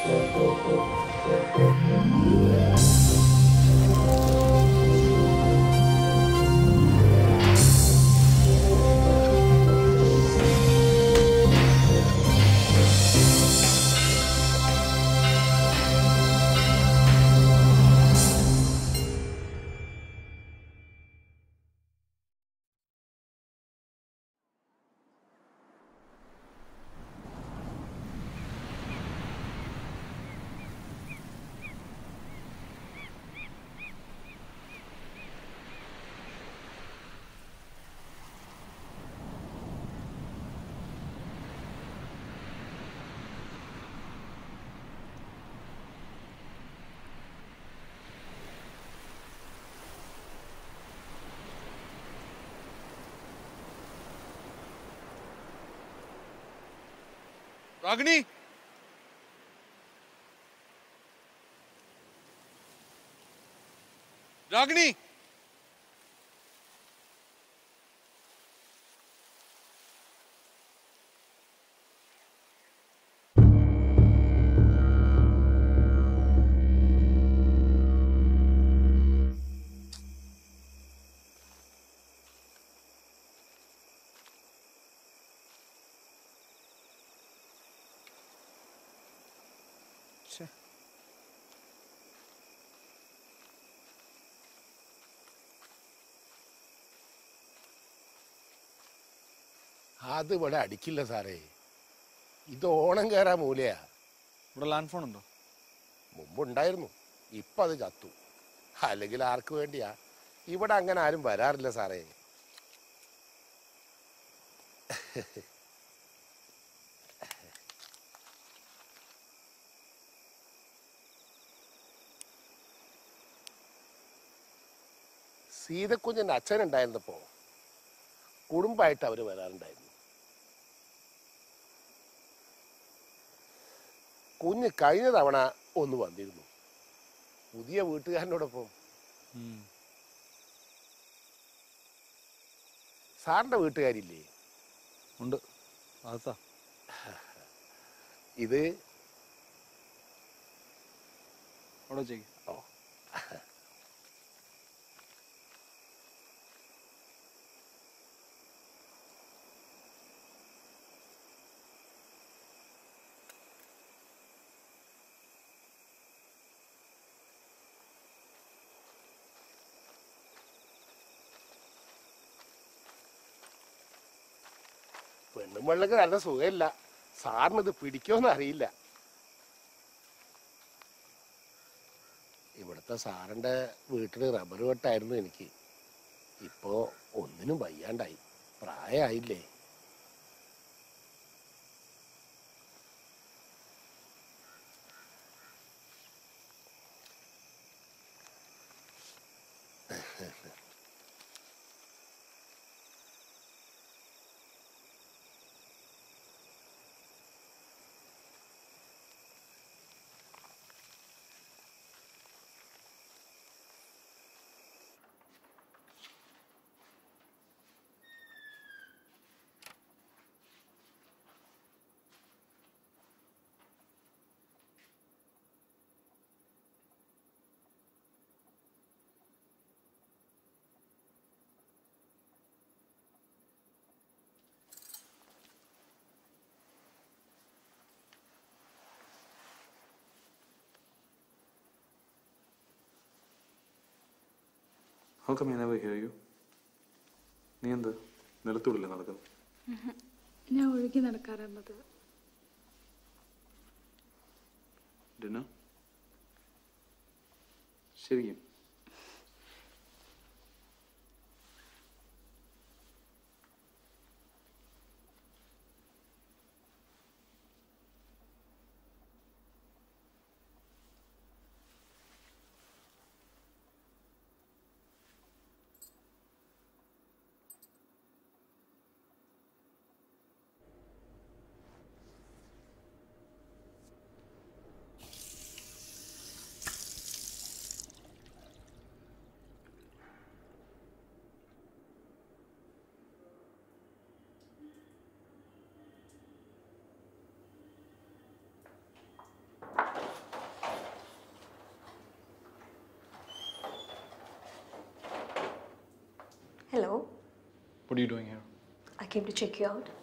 രാഗിണി രാഗിണി അത് ഇവിടെ അടിക്കില്ല സാറേ ഇത് ഓണം കയറാൻ മൂലയാ ഇവിടെ ലാൻഡ് ഫോൺ ഉണ്ടോ മുമ്പുണ്ടായിരുന്നു ഇപ്പം അത് ചത്തു അല്ലെങ്കിൽ ആർക്ക് വേണ്ടിയാ ഇവിടെ അങ്ങനെ ആരും വരാറില്ല സാറേ സീതക്കുഞ്ഞിൻ്റെ അച്ഛനുണ്ടായിരുന്നപ്പോൾ കുടുംബമായിട്ട് അവർ വരാറുണ്ടായിരുന്നു കുഞ്ഞ് കഴിഞ്ഞ തവണ ഒന്ന് വന്നിരുന്നു പുതിയ വീട്ടുകാരനോടൊപ്പം സാറിന്റെ വീട്ടുകാരില്ലേ ഉണ്ട് അതാ ഇത് അവിടെ വെച്ചേക്ക് ഓ പെണ്ണും വെള്ളക്ക് നല്ല സുഖമില്ല സാറിന് ഇത് പിടിക്കുമെന്ന് അറിയില്ല ഇവിടുത്തെ സാറിന്റെ വീട്ടിൽ റബ്ബർ വെട്ടായിരുന്നു എനിക്ക് ഇപ്പോ ഒന്നിനും വയ്യാണ്ടായി പ്രായമായില്ലേ How come I never hear you? നീ എന്ത് നിലത്തൂടില്ലേ നടക്കുന്നു ഞാൻ ഒഴുകി നടക്കാറുള്ളത് ഡിന്നർ ശരിക്കും Hello, What are you doing here? I came to check you out.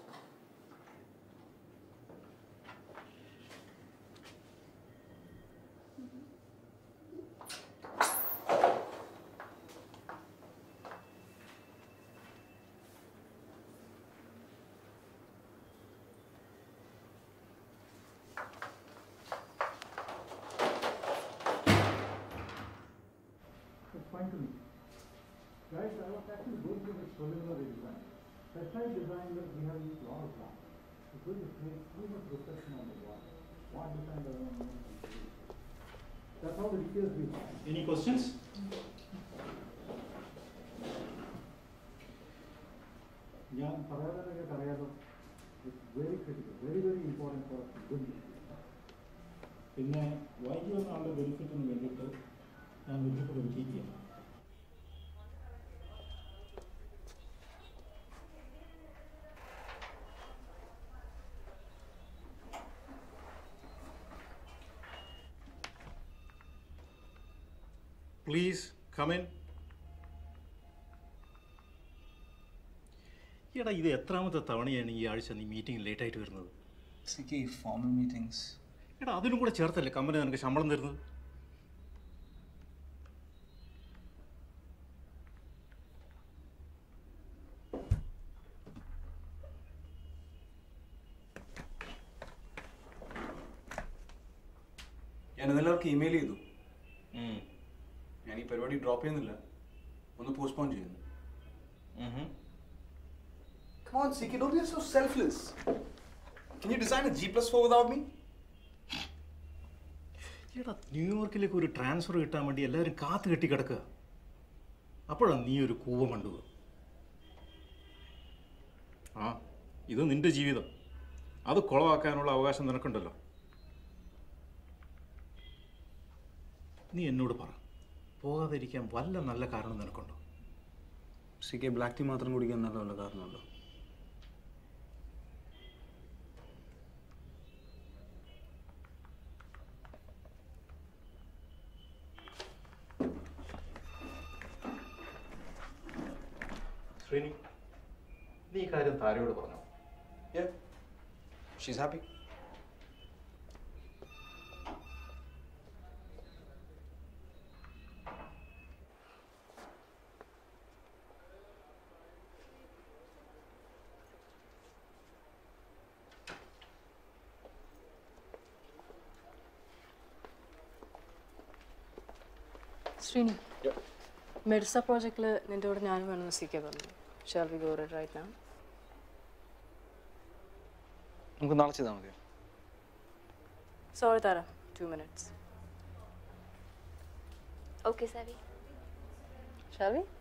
It's fine to me. Guys, I was actually going through this preliminary design. Precise design that we have used a lot of time. It's going to create too much reflection on the wall. What design does one want to do? That's all the details we have. Any questions? ഞാൻ പറയാതെ അറിയാതെ it's very critical very very important for good പിന്നെ വൈകി വന്ന ആളുടെ ബെനിഫിറ്റിന് വേണ്ടിയിട്ട് ഞാൻ ഒരുപാട് വെയിറ്റ് ചെയ്യാം പ്ലീസ് കമിൻ എടാ ഇത് എത്രാമത്തെ തവണയാണ് ഈ ആഴ്ച നീ മീറ്റിംഗ് ലേറ്റ് ആയിട്ട് വരുന്നത് സിക്ക് ഈ ഫോമൽ മീറ്റിംഗ്സ് എടാ അതിനും കൂടെ ചേർത്തല്ലേ കമ്പനി നിനക്ക് ശമ്പളം തരുന്നത് ഞാൻ എല്ലാവർക്കും ഇമെയിൽ ചെയ്തു ഞാൻ ഈ പരിപാടി ഡ്രോപ്പ് ചെയ്യുന്നില്ല ഒന്ന് പോസ്റ്റ്പോൺ ചെയ്യുന്നു Come on, CK, don't be so selfless. Can you design a G plus 4 without me? എടാ ന്യൂയോർക്കിലേക്ക് ഒരു ട്രാൻസ്ഫർ കിട്ടാൻ വേണ്ടി എല്ലാവരും കാത്തു കെട്ടി കിടക്കുക അപ്പോഴാണ് നീ ഒരു കൂവ കണ്ടത് ആ ഇത് നിന്റെ ജീവിതം അത് കുളമാക്കാനുള്ള അവകാശം നിനക്കുണ്ടല്ലോ നീ എന്നോട് പറ പോകാതിരിക്കാൻ വല്ല നല്ല കാരണം നിനക്കുണ്ടോ സി കെ ബ്ലാക്ക് ടീ മാത്രം കുടിക്കാൻ നല്ല വല്ല കാരണമുണ്ടോ ശ്രീനി നീ ഈ കാര്യം താരയോട് പറഞ്ഞോ Yeah. She's happy. ശ്രീനി മെഡിസ പ്രോജക്റ്റിൽ നിൻ്റെ കൂടെ ഞാനും വേണമെന്ന് സി കെ പറഞ്ഞു shall we go right now നമുക്ക് നാളെ ചെയ്താൽ മതിയോ sorry Tara two minutes Okay, Savi. Shall we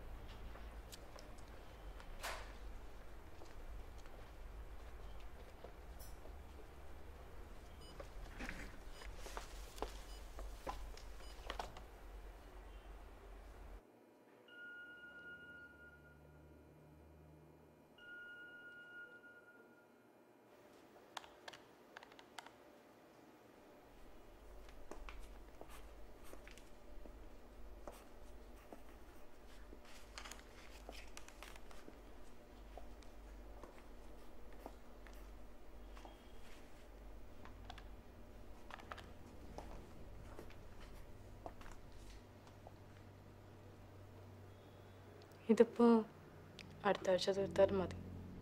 ഇതിപ്പോൾ അടുത്ത ആഴ്ച തീർത്താലും മതി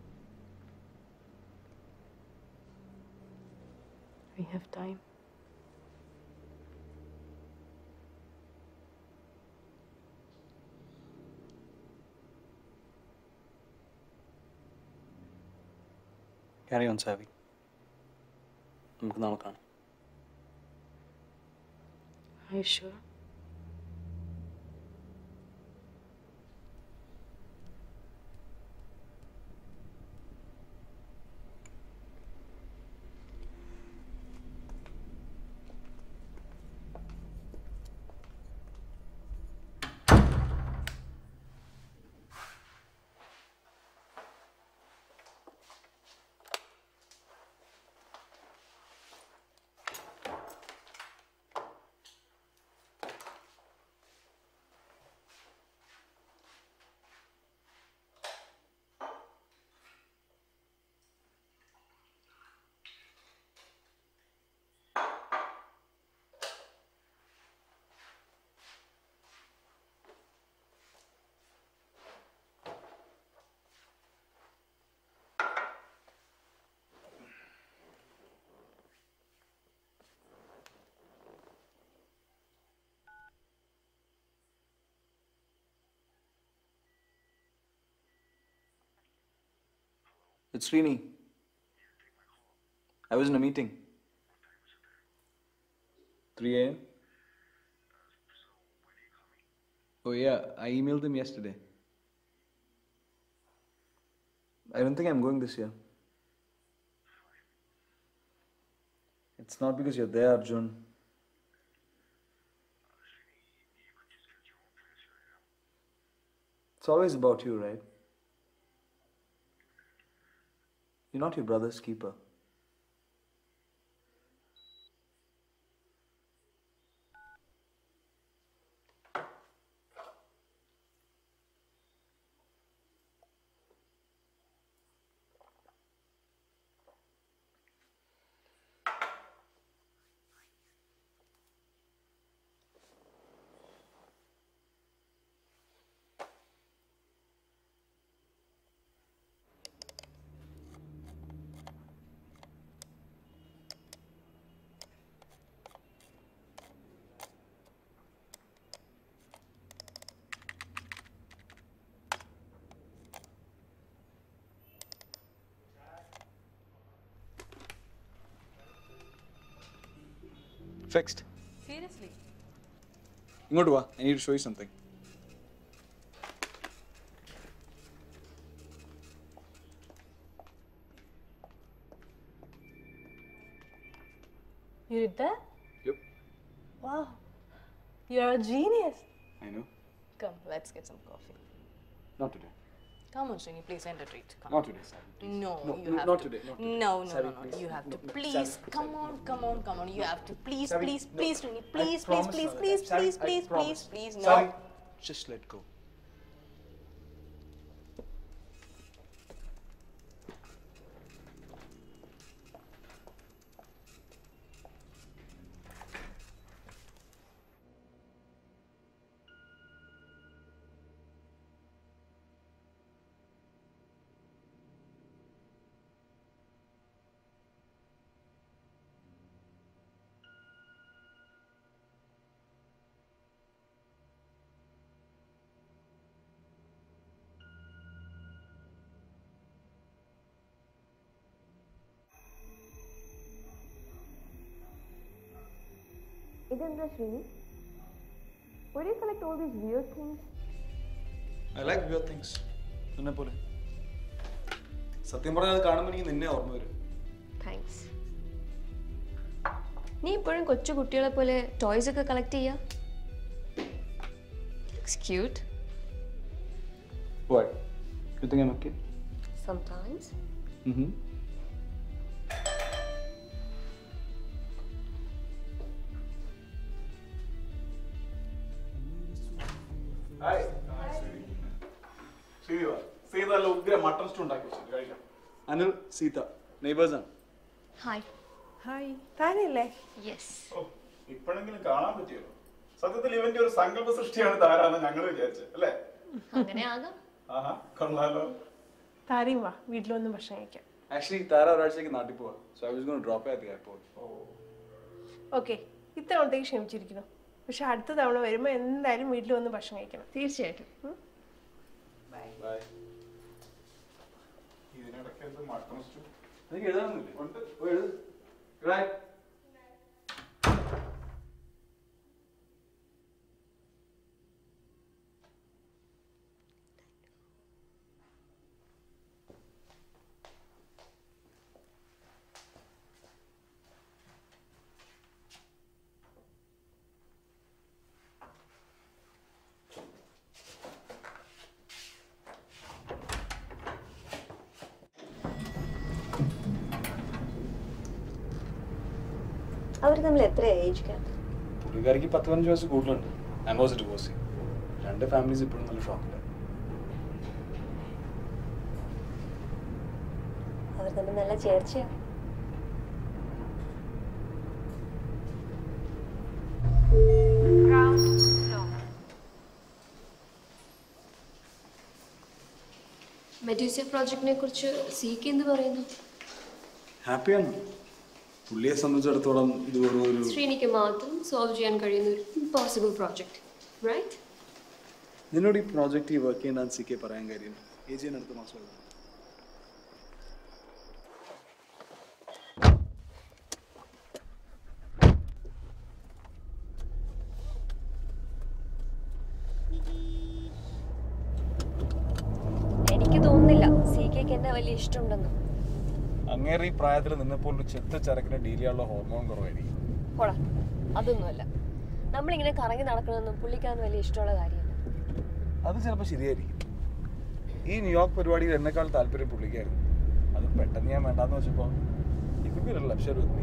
we have time carry on Savi നമുക്ക് നാളെ കാണാം I sure It's Srini. I was in a meeting. 3 a.m. Oh, yeah, I emailed him yesterday. I don't think I'm going this year. It's not because you're there, Arjun. It's always about you, right? You're not your brother's keeper. Fixed. Seriously? ഇങ്ങോട്ട് വാ I need to show you something You did that? Yep. Wow. You're a genius. I know. Come, let's get some coffee. Not today. Come on, Srini, please end a treat. Come. Not today, Sam. No, No, you no, have not to. today, not today. No, no, Savi, no, no. please. You have to. No, Please, Savi, come Savi, on, come on, come on. You have to. Please, Savi, please, no. please, Srini. I Please, please, promise, please, Savi, please, Savi, please, I please, promise. please, please. Savi, No. just let go. ഇതെന്താ Sreeni Where do you collect all these weird things? I like weird things. എന്നെ പോലെ സത്യം പറഞ്ഞാൽ അത് കാണുമ്പോൾ എനിക്ക് നിന്നെ ഓർമ്മ വരും താങ്ക്സ് നീ ഇപ്പോഴും കൊച്ചു കുട്ടികളെ പോലെ ടോയ്സ് ഒക്കെ കളക്ട് ചെയ്യാ cute What? You think I'm a kid? Sometimes Mm-hmm. Hi ശരി വാ സീത നല്ല ഉഗ്ര മട്ടൺ സ്റ്റൂ ഉണ്ടാക്കി വെച്ചിട്ട് കഴിക്കാം അനിൽ സീത നെയ്ബേഴ്സ് ആണ് ഹായ് ഹായ് താനല്ലേ യെസ് ഓ ഇപ്പോഴെങ്കിലും കാണാൻ പറ്റിയല്ലോ സത്യത്തിൽ ഇവന്റെ ഒരു സങ്കല്പ സൃഷ്ടിയാണ് താരാന്ന് ഞങ്ങൾ വിചാരിച്ചത് അല്ലേ അങ്ങനെ ആകാം ആഹാ കൊള്ളാലോ താരയും വാ വീട്ടിൽ വന്ന് ഭക്ഷണം കഴിക്കാം ആക്ച്വലി താര ഒരാഴ്ചയ്ക്ക് നാട്ടിൽ പോവാ so I was gone drop at the airport okay ഇത്തവണത്തേക്ക് ക്ഷമിച്ചിരിക്കുന്നു പക്ഷെ അടുത്ത തവണ വരുമ്പോൾ എന്തായാലും വീട്ടിൽ വന്ന് ഭക്ഷണം കഴിക്കണം തീർച്ചയായിട്ടും ബൈ ഇതിനിടയ്ക്ക് എന്ത് മട്ടൺ സ്റ്റൂ എനിക്ക് എഴുതാനൊന്നുമില്ലേ ഉണ്ട് ഓ എഴുത് റൈറ്റ് അവർ തമ്മിൽ എത്ര ഏജ് ക്യാപ് പുള്ളിക്കാരിക്ക് പത്ത് പതിനഞ്ച് വയസ്സ് കൂടുതലുണ്ട് ആൻഡ് വാസ് ഡിവോഴ്സ് രണ്ട് ഫാമിലീസ് ഇപ്പോഴും നല്ല ഷോക്കില്ല അവർ തമ്മിൽ നല്ല ചേർച്ചയാ മെഡ്യൂസിയ പ്രോജക്റ്റിനെ കുറിച്ച് സിക്ക് എന്ത് പറയുന്നു ഹാപ്പിയാണ് പുള്ളിയെ സംബന്ധിച്ചിടത്തോളം ഇത് വെറും ഒരു ശ്രീനിക്ക് മാത്രം സോൾവ് ചെയ്യാൻ കഴിയുന്ന ഒരു ഇമ്പോസിബിൾ പ്രോജക്റ്റ് റൈറ്റ് നിന്നോട് ഈ പ്രോജക്റ്റ് ഈ വർക്ക് ചെയ്യാൻ സി കെ പറയാൻ കാര്യം എ ജി അടുത്ത മാസം എഴുതാം പുള്ളിക്ക് എന്നെ വലിയ ഇഷ്ടമുണ്ടെന്ന് അങ്ങേറെ ഈ പ്രായത്തിൽ നിന്നെപ്പോലൊരു ചെത്ത ചരക്കിനെ ഡീൽ ചെയ്യാനുള്ള ഹോർമോൺ കുറവായിരിക്കും പോടാ അതൊന്നുമല്ല നമ്മളിങ്ങനെ കറങ്ങി നടക്കണമെന്നും പുള്ളിക്കതൊന്നും വലിയ ഇഷ്ടമുള്ള കാര്യമല്ല അത് ചിലപ്പോൾ ശരിയായിരിക്കും ഈ ന്യൂയോർക്ക് പരിപാടിയിൽ എന്നെക്കാൾ താല്പര്യം പുള്ളിക്കായിരുന്നു അത് പെട്ടെന്ന് ഞാൻ വേണ്ടാന്ന് വെച്ചപ്പോൾ ഇതൊക്കെ ഒരു ലക്ഷം രൂപ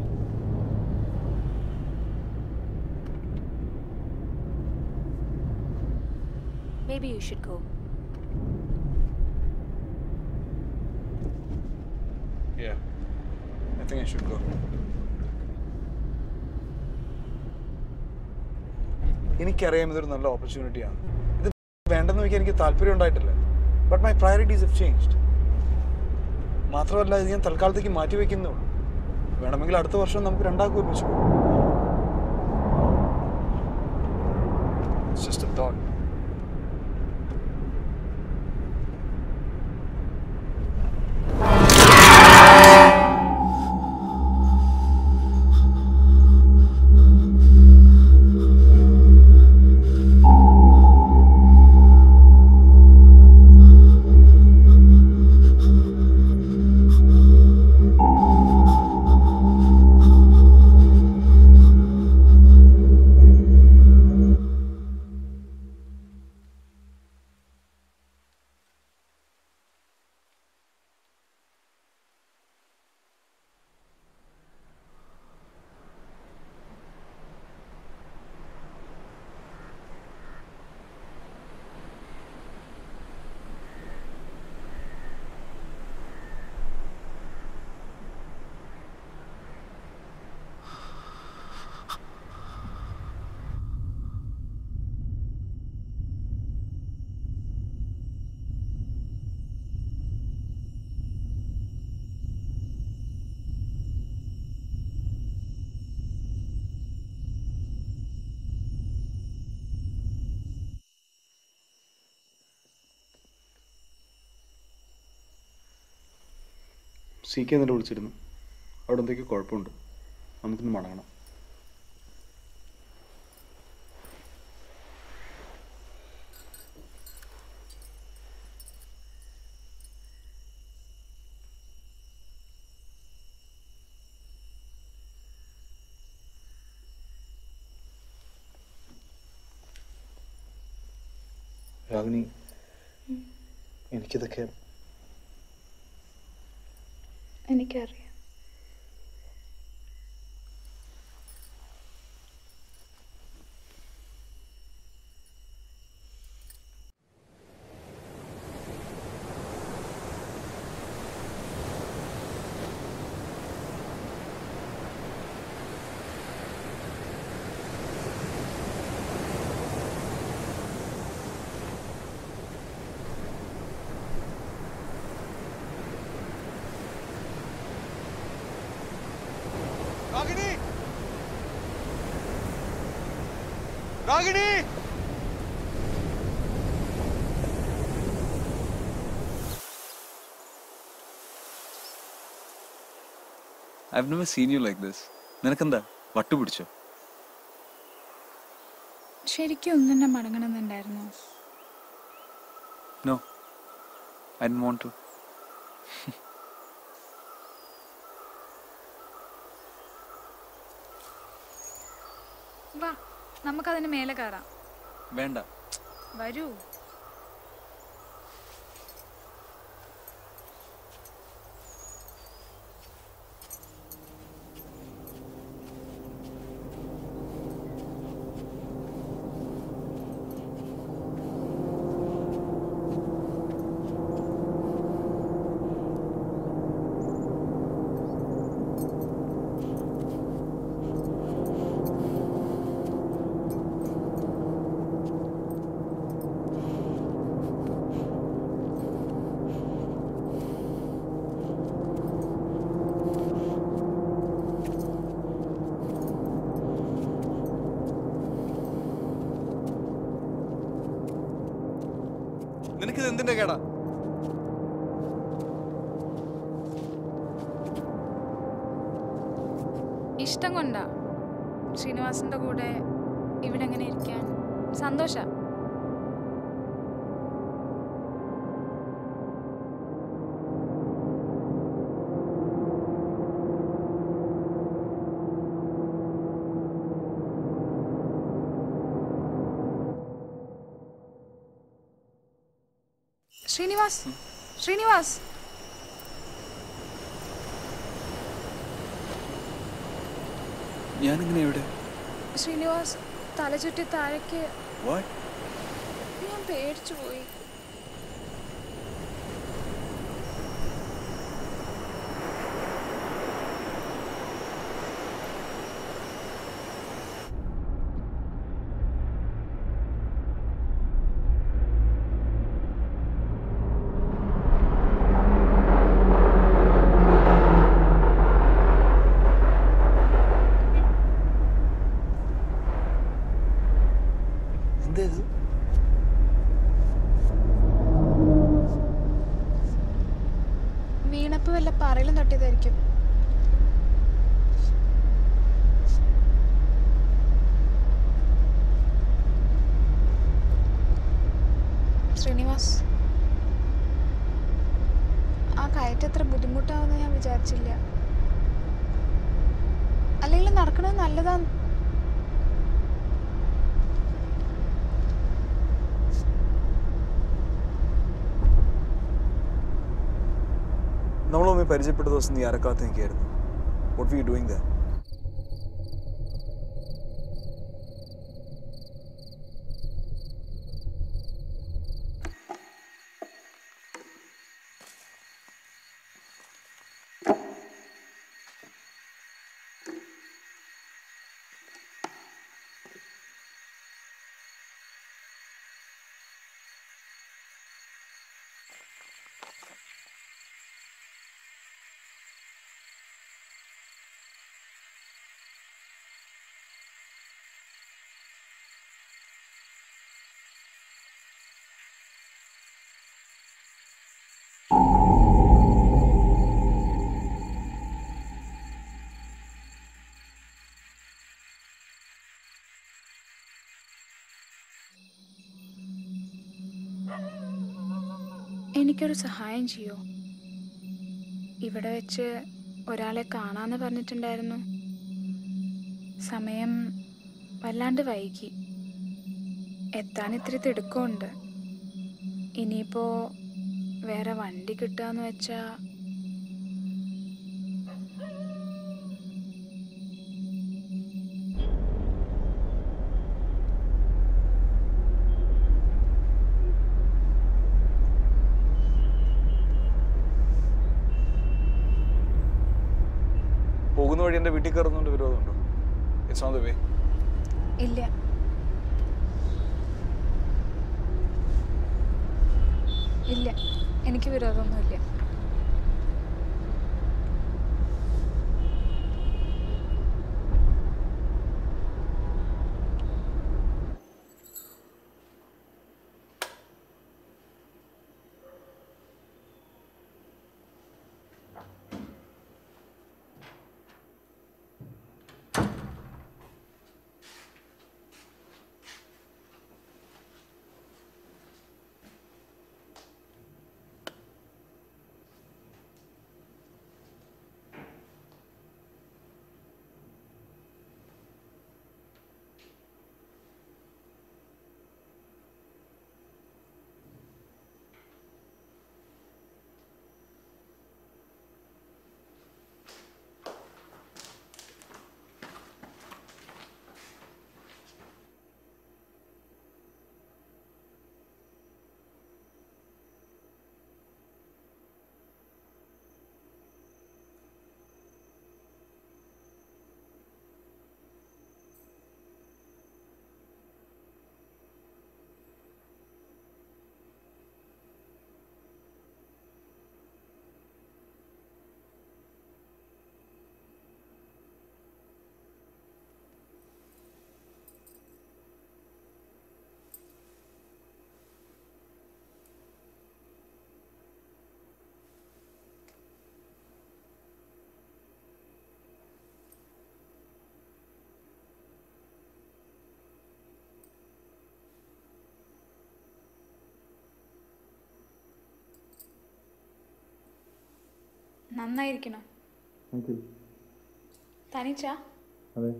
Maybe you should go. Yeah, I think I should go. എനിക്കറിയാം ഇതൊരു നല്ല ഓപ്പർച്യൂണിറ്റിയാണ് ഇത് വേണ്ടെന്ന് വയ്ക്കാൻ എനിക്ക് താല്പര്യം ഉണ്ടായിട്ടില്ല but my priorities have changed മാത്രമല്ല ഇത് ഞാൻ തൽക്കാലത്തേക്ക് മാറ്റി വയ്ക്കുന്നേ ഉള്ളൂ വേണമെങ്കിൽ അടുത്ത വർഷം നമുക്ക് രണ്ടാക്കും ഒരുമിച്ച് പോകാം It's just a thought. C K എന്നിട്ട് വിളിച്ചിരുന്നു അവിടെ എന്തൊക്കെയോ കുഴപ്പമുണ്ട് നമുക്കിന്ന് മടങ്ങണം രാഗിനി എനിക്കിതൊക്കെ എനിക്കറിയാം Ragini Ragini I've never seen you like this. നിനക്കെന്താ വട്ടു പിടിച്ചോ ശരിക്കും ഒന്നും തന്നെ മടങ്ങണമെന്നുണ്ടായിരുന്നോ no I don't want to വാ നമുക്കതിന് മേലെ കയറാം വേണ്ട വരൂ നിനക്കിത് എന്തിന്റെ കേടാ ഇഷ്ടം കൊണ്ടാ ശ്രീനിവാസിന്റെ കൂടെ ഇവിടെ എങ്ങനെ ഇരിക്കാൻ സന്തോഷ ശ്രീനിവാസ് ശ്രീനിവാസ് ഞാനിങ്ങനെ എവിടെ ശ്രീനിവാസ് തല ചുറ്റി താഴേക്ക് വാട്ട് ഞാൻ പേടിച്ചു പോയി എന്താ ഇത് വീണപ്പ് വല്ല പറയിലും തട്ടിയതായിരിക്കും ശ്രീനിവാസ് ആ കയറ്റം എത്ര ബുദ്ധിമുട്ടാവുമെന്ന് ഞാൻ വിചാരിച്ചില്ല അല്ലെങ്കിൽ നടക്കണത് നല്ലതാന്ന് നമ്മൾ തമ്മിൽ പരിചയപ്പെട്ട ദിവസം നീ അരക്കാത്ത നിൽക്കായിരുന്നു വാട്ട് വി ഡൂയിങ് ദ എനിക്കൊരു സഹായം ചെയ്യോ ഇവിടെ വെച്ച് ഒരാളെ കാണാന്ന് പറഞ്ഞിട്ടുണ്ടായിരുന്നു സമയം വല്ലാണ്ട് വൈകി എത്താൻ ഇത്തിരി തിടുക്കമുണ്ട് ഇനിയിപ്പോ വേറെ വണ്ടി കിട്ടുകയെന്ന് വെച്ചാ പോകുന്ന വഴി എൻ്റെ വീട്ടിൽ കയറുന്നതുകൊണ്ട് വിരോധമുണ്ടോ ഇറ്റ്സ് ഓൺ ദ വേ ഇല്ല ഇല്ല എനിക്ക് വിരോധമൊന്നുമില്ല നന്നായിരിക്കണം താങ്ക് യു തനിച്ചാ അതെ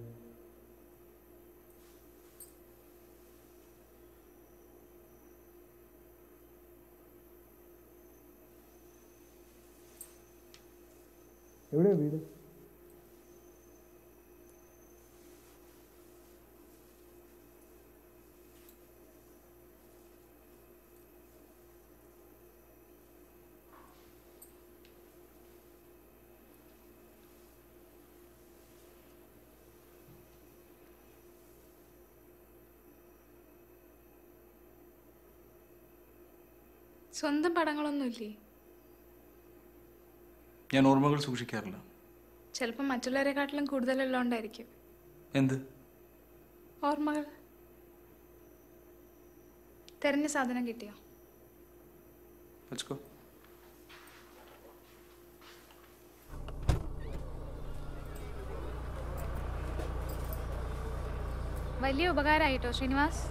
എവിടെയാ വീട് സ്വന്തം പടങ്ങളൊന്നുമില്ലേ ഞാൻ ഓർമ്മകൾ സൂക്ഷിക്കാറില്ല ചിലപ്പോൾ മറ്റുള്ളവരെക്കാട്ടിലും കൂടുതലുള്ളതുകൊണ്ടായിരിക്കും എന്ത് ഓർമ്മകൾ തെരഞ്ഞ സാധനം കിട്ടിയോ Let's go. വലിയ ഉപകാരമായിട്ടോ ശ്രീനിവാസ്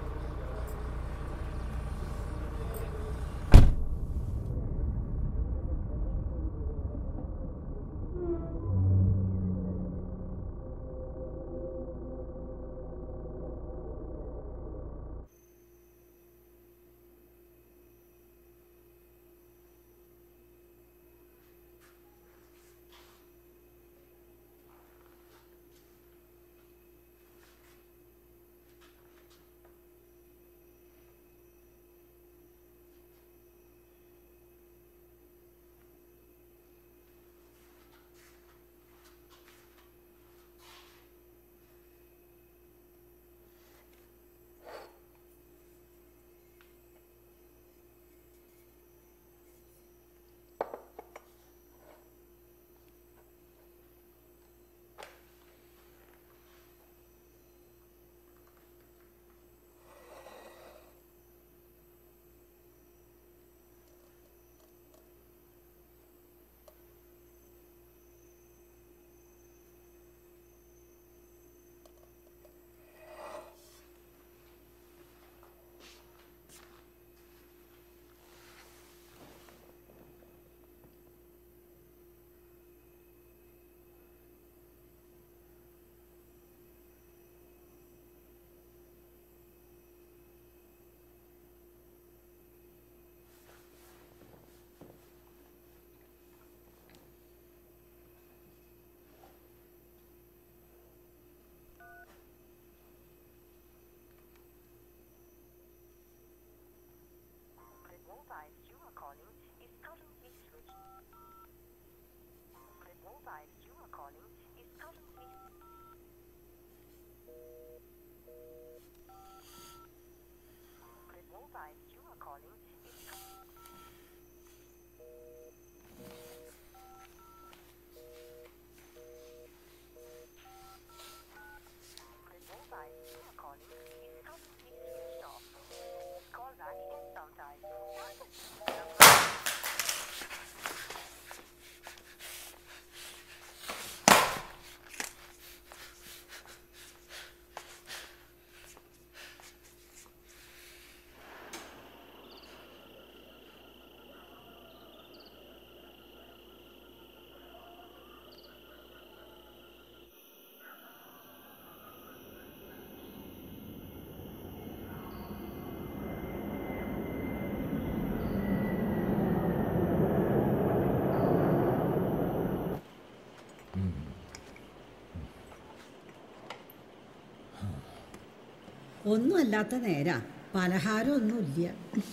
ഒന്നും അല്ലാത്ത നേരാ പലഹാരം ഒന്നുമില്ല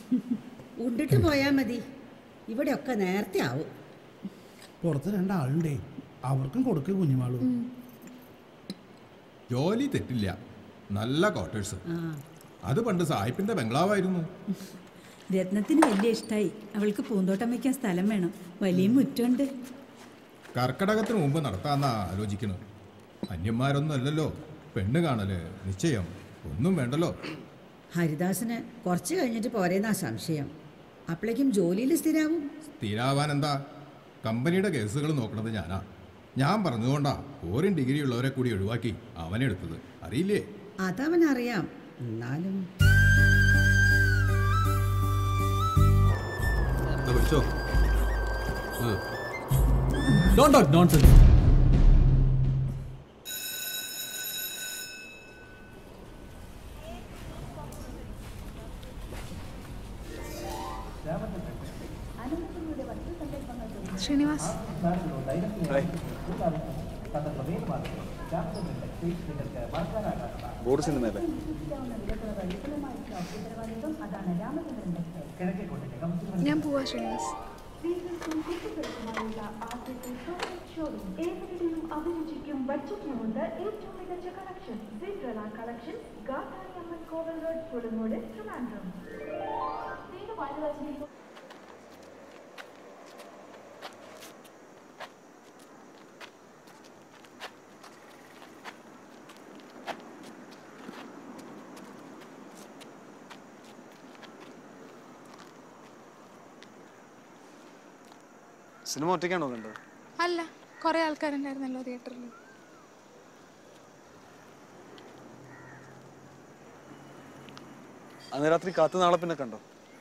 ഉണ്ടിട്ട് പോയാ മതി ഇവിടെയൊക്കെ നേരത്തെ ആവും പുറത്ത് രണ്ടാളുണ്ടേ അവർക്കും കൊടുക്ക് കുഞ്ഞുമാളു ജോലി തെറ്റില്ല നല്ല ക്വാർട്ടേഴ്സ് അത് പണ്ട് സായിപ്പിന്റെ ബംഗ്ലാവായിരുന്നു രത്നത്തിന് വലിയ ഇഷ്ടമായി അവൾക്ക് പൂന്തോട്ടം വയ്ക്കാൻ സ്ഥലം വേണം വലിയ മുറ്റമുണ്ട് കർക്കടകത്തിന് മുമ്പ് നടത്താന്നാ ആലോചിക്കുന്നത് അന്യന്മാരൊന്നും അല്ലല്ലോ പെണ്ണ് കാണല് നിശ്ചയം ഒന്നും വേണ്ടല്ലോ ഹരിദാസിന് കുറച്ച് കഴിഞ്ഞിട്ട് പോരേന്നാ സംശയം അപ്പോഴേക്കും ജോലിയിൽ സ്ഥിരാവും സ്ഥിരാവാൻ എന്താ കമ്പനിയുടെ കേസുകൾ നോക്കണത് ഞാനാ ഞാൻ പറഞ്ഞുകൊണ്ടാ ഓരോ ഡിഗ്രി ഉള്ളവരെ കൂടി ഒഴിവാക്കി അവനെടുത്തത് അറിയില്ലേ അതവനറിയാം എന്നാലും വിളിച്ചോ don't talk nonsense Srinivas board സിനിമയല്ലേ ഞാൻ പോവാ ശ്രീനിവാസ് അഭിരുചിക്കും ബഡ്ജറ്റിനുമുണ്ട് ഏറ്റവും മികച്ച കളക്ഷൻ സിൻഡ്രല കളക്ഷൻ ഗാഥാരി അമ്മൻ കോവൽ റോഡ് പുളിമൂട് ട്രിവാൻഡ്രം സിനിമ ഒറ്റയ്ക്കാണോ കണ്ടത് അല്ല കുറെ ആൾക്കാരുണ്ടായിരുന്നല്ലോ തിയേറ്ററിൽ അന്ന് രാത്രി കാത്തു നാളെ പിന്നെ കണ്ടോ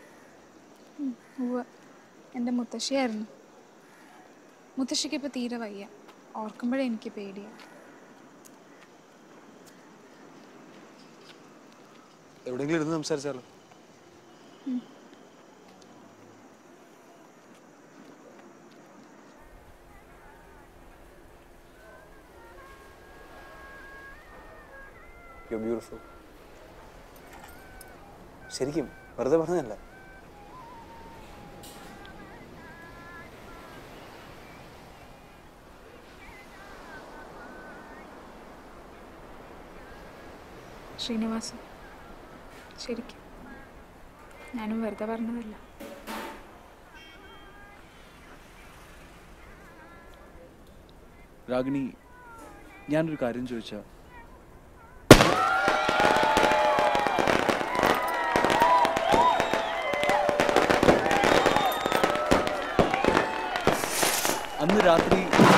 ഉവ്വ് എൻ്റെ മുത്തശ്ശിയായിരുന്നു മുത്തശ്ശിക്ക് ഇപ്പോൾ തീരെ വയ്യ ഓർക്കുമ്പോഴേ എനിക്ക് പേടിയാണ് എവിടെയെങ്കിലും ഇരുന്ന് സംസാരിച്ചാലോ യു ബ്യൂട്ടിഫുൾ ശരിക്കും വെറുതെ പറഞ്ഞല്ല ശ്രീനിവാസൻ ശരിക്കും ഞാനും വെറുതെ പറഞ്ഞതല്ല രാഗിണി ഞാനൊരു കാര്യം ചോദിച്ചാ അന്ന് രാത്രി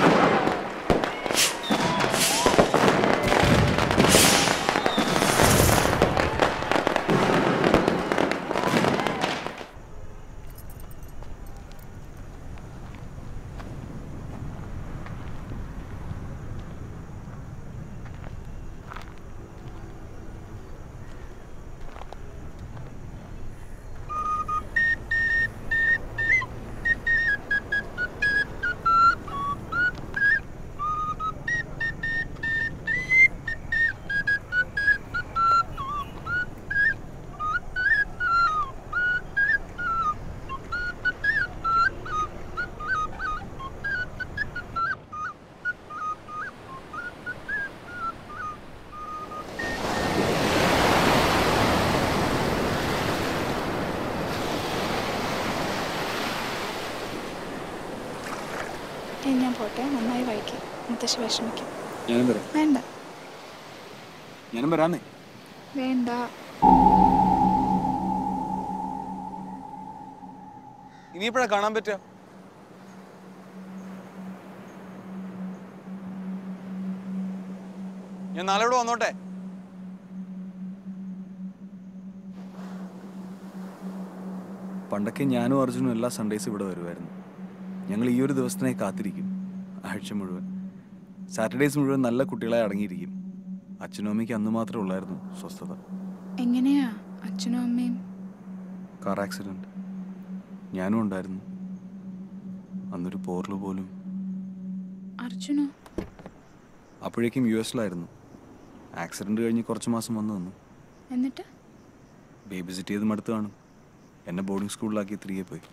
ഏ, ഞാൻ പോട്ടെ നന്നായി വായിക്കും മുത്തശ്ശി വിഷമിക്കും ഞാനും വരാം വേണ്ട ഞാനും വരാന്നേ വേണ്ട ഇനിയിപ്പോഴാ കാണാൻ പറ്റുക ഞാൻ നാളെ ഇവിടെ വന്നോട്ടെ പണ്ടൊക്കെ ഞാനും അർജുനും എല്ലാ സൺഡേസും ഇവിടെ വരുമായിരുന്നു ഞങ്ങൾ ഈ ഒരു ദിവസത്തിനായി കാത്തിരിക്കും ആഴ്ച മുഴുവൻ സാറ്റർഡേസ് മുഴുവൻ നല്ല കുട്ടികളെ അടങ്ങിയിരിക്കും അച്ഛനും അമ്മയ്ക്ക് അന്ന് മാത്രമേ ഉള്ളായിരുന്നു സ്വസ്ഥത എങ്ങനെയാ അച്ഛനും അമ്മയും കാർ ആക്സിഡന്റ് ഞാനും ഉണ്ടായിരുന്നു അന്നൊരു പോർല് പോലും അർജുനോ അപ്പോഴേക്കും യു എസിലായിരുന്നു ആക്സിഡന്റ് കഴിഞ്ഞ് കുറച്ച് മാസം വന്നു വന്നു എന്നിട്ട് ബേബി സിറ്റ് ചെയ്ത് മടുത്ത് കാണും എന്നെ ബോർഡിംഗ് സ്കൂളിലാക്കി തിരികെ പോയി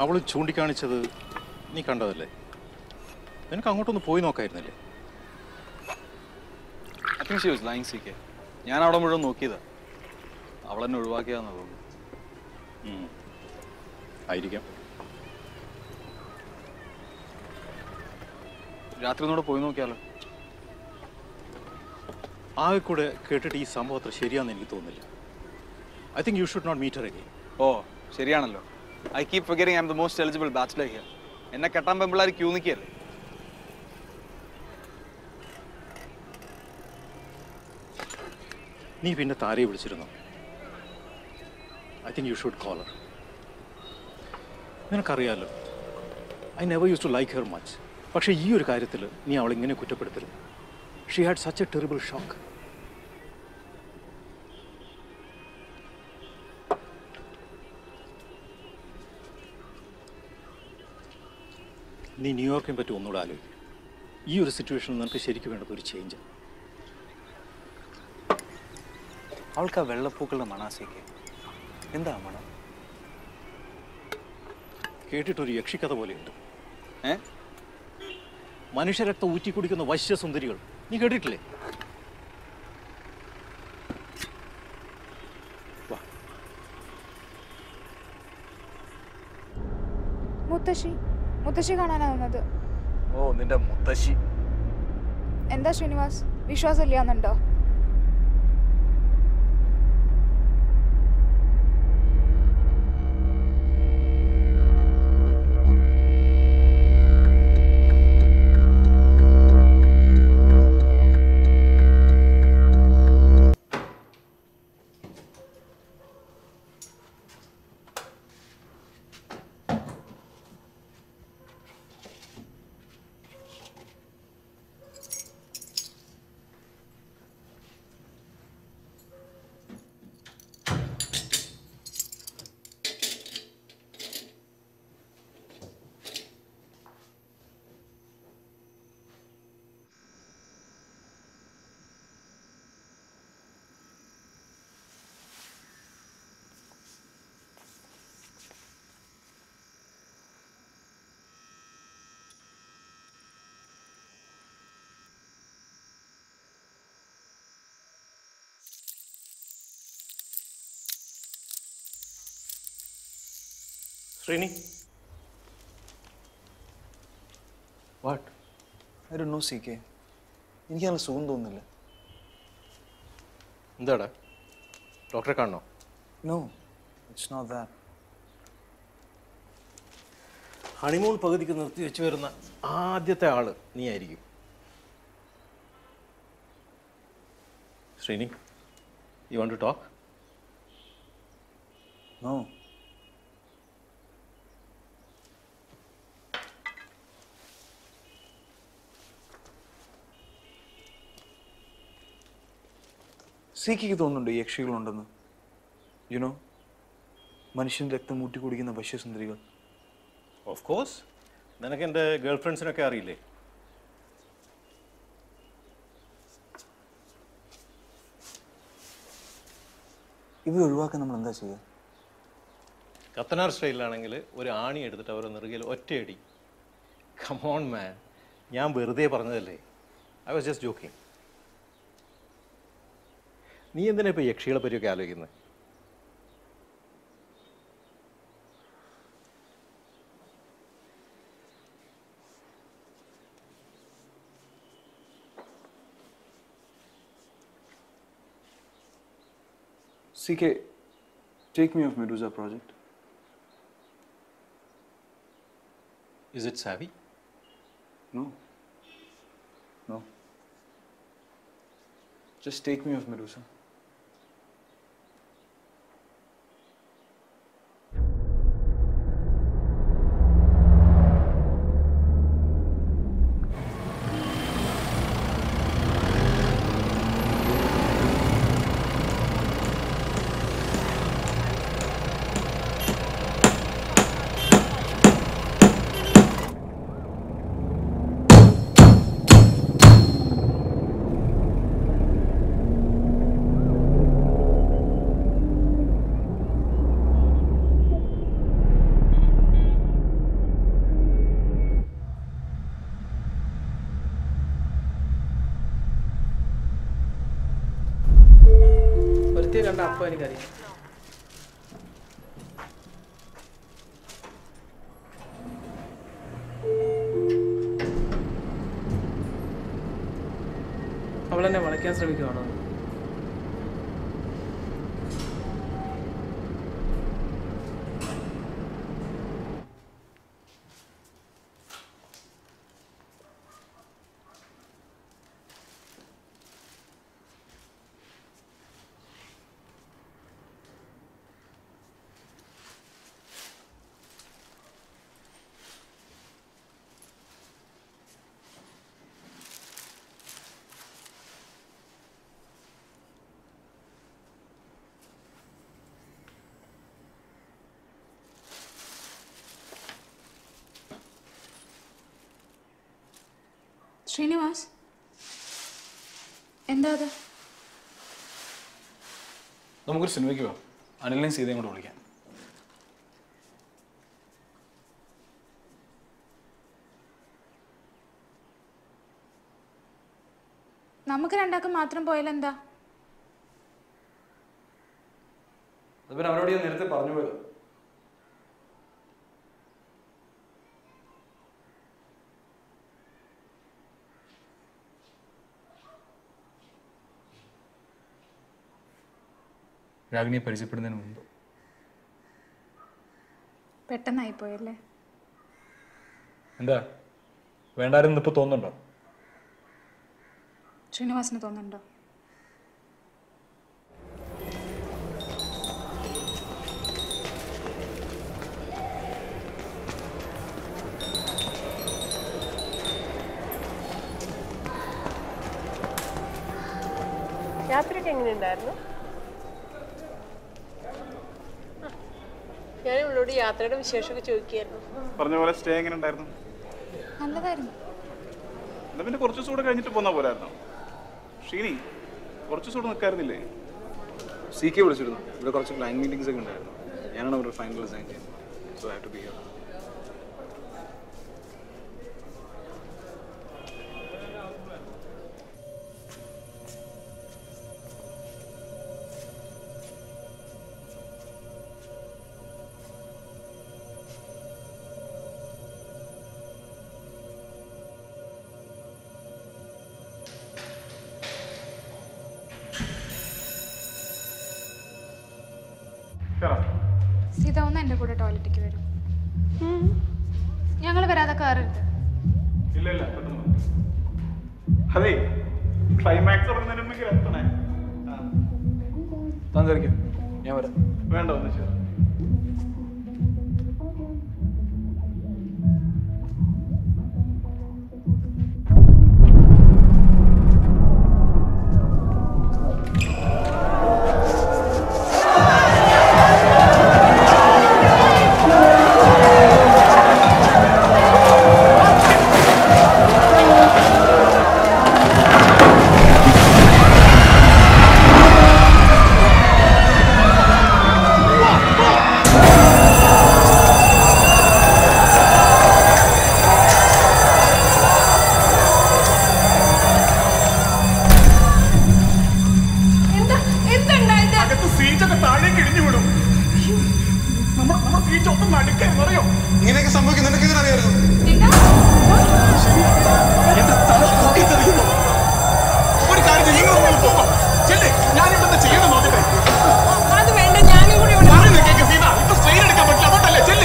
അവൾ ചൂണ്ടിക്കാണിച്ചത് നീ കണ്ടതല്ലേ നിനക്ക് അങ്ങോട്ടൊന്ന് പോയി നോക്കായിരുന്നില്ലേ I think she was lying C K ഞാൻ അവിടെ മുഴുവൻ നോക്കിയതാ അവൾ എന്നെ ഒഴിവാക്കിയാന്ന് തോന്നുന്നു ഉം. ആയിരിക്കാം രാത്രി ഒന്നുകൂടെ പോയി നോക്കിയാലോ ആകെ കൂടെ കേട്ടിട്ട് ഈ സംഭവം അത്ര ശരിയാണെന്ന് എനിക്ക് തോന്നുന്നില്ല I think you should not meet again ഓ ശരിയാണല്ലോ I keep figuring I am the most eligible bachelor here എന്നെ കെട്ടാൻ പെമ്പിള്ളാർ ക്യൂ നിൽക്കുകയല്ലേ നീ പിന്നെ താരയെ വിളിച്ചിരുന്നു I think you should call her നിനക്കറിയാലോ I never use to like her much പക്ഷേ ഈ ഒരു കാര്യത്തിൽ നീ അവളെ ഇങ്ങനെ കുറ്റപ്പെടുത്തരുത് she had such a terrible shock നീ ന്യൂയോർക്കിനെ പറ്റി ഒന്നുകൂടെ ആലോചിക്കും ഈ ഒരു സിറ്റുവേഷനിൽ നിനക്ക് ശരിക്കും വേണ്ടത് ഒരു ചേഞ്ച് അവൾക്ക് ആ വെള്ളപ്പൂക്കളുടെ മണാസേക്ക് എന്താ മണം കേട്ടിട്ടൊരു യക്ഷിക്കഥ പോലെയുണ്ട് ഏ മനുഷ്യരക്തം ഊറ്റി കുടിക്കുന്ന വശ്യസുന്ദരികൾ നീ കേട്ടിട്ടില്ലേ മുത്തശ്ശി മുത്തശ്ശി കാണാനാ വന്നത് ഓ നിന്റെ മുത്തശ്ശി എന്താ ശ്രീനിവാസ് വിശ്വാസം ഇല്ലാന്നുണ്ടോ Srini what I do know C K എനിക്ക് നല്ല സുഖം തോന്നുന്നില്ല എന്താടാ ഡോക്ടറെ കാണണോ no it's not that honeymoon പകുതിക്ക് നിർത്തി വെച്ച് വരുന്ന ആദ്യത്തെ ആള് നീ ആയിരിക്കും Srini you won't to talk no സീക്കിക്ക് തോന്നുന്നുണ്ട് ഈ യക്ഷികളുണ്ടെന്ന് യുനോ മനുഷ്യൻ രക്തം മൂട്ടി കുടിക്കുന്ന വശ്യസുന്ദരികൾ ഓഫ് കോഴ്സ് നിനക്ക് എൻ്റെ ഗേൾ ഫ്രണ്ട്സിനൊക്കെ അറിയില്ലേ ഇവ ഒഴിവാക്കാൻ നമ്മൾ എന്താ ചെയ്യുക കത്തനാർ സ്റ്റൈലിലാണെങ്കിൽ ഒരു ആണി എടുത്തിട്ട് അവരെ നെറുകയിൽ ഒറ്റയടി കമോൺ മാൻ ഞാൻ വെറുതെ പറഞ്ഞതല്ലേ ഐ വാസ് ജസ്റ്റ് ജോക്കിങ് നീ എന്തിനാ ഇപ്പോൾ യക്ഷികളെ പറ്റിയൊക്കെ ആലോചിക്കുന്നത് CK, take me off Medusa project. Is it savvy? No. No. Just take me off Medusa. അതുകൊണ്ട് അപ്പോൾ എനിക്കറിയാം അവളെന്നെ വളയ്ക്കാൻ ശ്രമിക്കുവാണോ ശ്രീനിവാസ് എന്താ അത് നമുക്കൊരു സിനിമയ്ക്ക് പോവാം അനിലിനെയും സീതയും കൂടെ വിളിക്കാം നമുക്ക് രണ്ടാൾക്കും മാത്രം പോയാലെന്താ അത് പിന്നെ അവരോട് ഞാൻ നേരത്തെ പറഞ്ഞു പോയത് രാഗിനിയെ പരിചയപ്പെടുന്നതിന് മുമ്പ് പെട്ടെന്നായി പോയല്ലേ എന്താ വേണ്ടായിരുന്നു ഇപ്പോൾ തോന്നുന്നുണ്ടോ ശ്രീനിവാസിന് തോന്നുന്നുണ്ടോ യാത്രയൊക്കെ എങ്ങനെയുണ്ടായിരുന്നു ഞാൻ ഇവളോട് യാത്രയുടെ വിശേഷമൊക്കെ ചോദിക്കുകയായിരുന്നു പറഞ്ഞ പോലെ സ്റ്റേ എങ്ങനെ ഉണ്ടായിരുന്നു നല്ലതായിരുന്നു എന്നാ പിന്നെ കുറച്ച് ദിവസം കൂടെ കഴിഞ്ഞിട്ട് പോന്നാ പോരായിരുന്നോ ഷീനി കുറച്ച് ദിവസം കൂടെ നിൽക്കായിരുന്നില്ലേ സി കെ വിളിച്ചിരുന്നു ഇവിടെ കുറച്ച് ക്ലൈൻ മീറ്റിംഗ്സ് ഒക്കെ ഉണ്ടായിരുന്നു ഞാനാണ് അവരുടെ ഫൈനൽ ഡിസൈൻ ചെയ്യുന്നത് so have to be here Seetha ഒന്ന് എൻ്റെ കൂടെ ടോയ്ലറ്റിക്ക് വരും ഞങ്ങൾ വരാതെ കയറരുത് ഇല്ല ഇല്ല പെട്ടെന്ന് വാ. അതെ ക്ലൈമാക്സ് തുടങ്ങുന്നതിന് മുമ്പ് എത്തണേ ആ. താൻ തിരക്കും ഞാൻ വരാം വേണ്ട ഒന്ന് ശരി എന്താ എന്തുണ്ടായത് അകത്ത് സീറ്റൊക്കെ താഴേക്ക് ഇടിഞ്ഞു വിടും നമ്മൾ നമ്മൾ സീറ്റ് ഒന്നും നടുക്കായിരുന്നു അറിയോ ഇങ്ങനെയൊക്കെ സംഭവിക്കും നിനക്ക് ഇങ്ങനെ അറിയായിരുന്നു എന്റെ തല പൊട്ടിത്തെറിയുന്നു ഒരു കാര്യം ചെയ്യ്, നിങ്ങൾ ഒന്ന് പോകോ ചെല്ലേ ഞാൻ ഇവിടെ ചെയ്യണം നോക്കട്ടെ അത് വേണ്ട ഞാനും കൂടി ഇവിടെ പറയുന്ന കേക്ക് സീത ഇപ്പൊ സ്ട്രെയിൻ എടുക്കാൻ പറ്റില്ല അതുകൊണ്ടല്ലേ ചെല്ലേ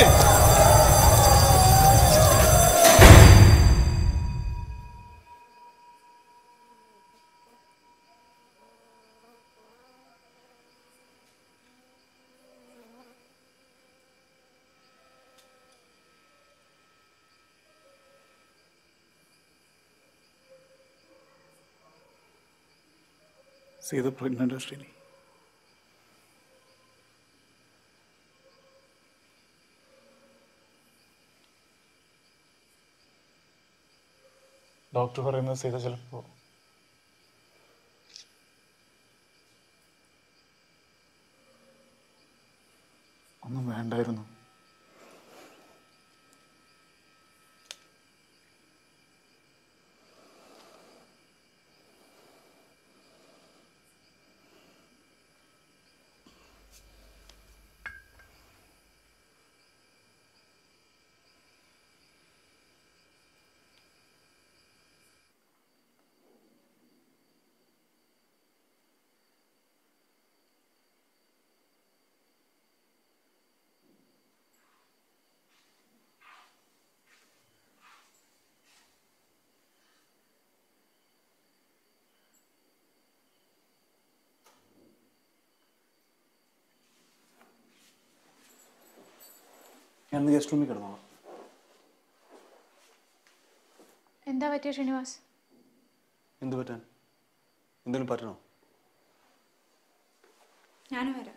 സീത പ്രഗ്നന്റ് ശ്രീനി ഡോക്ടർ പറയുന്നത് സീത ചിലപ്പോ ഒന്നും വേണ്ടായിരുന്നു ഞാൻ ഇന്ന് ഗസ്റ്റ് റൂമിൽ കിടന്നോളാം എന്താ പറ്റിയ ശ്രീനിവാസ് എന്ത് പറ്റാൻ എന്തെങ്കിലും പറ്റണോ ഞാനും വരാം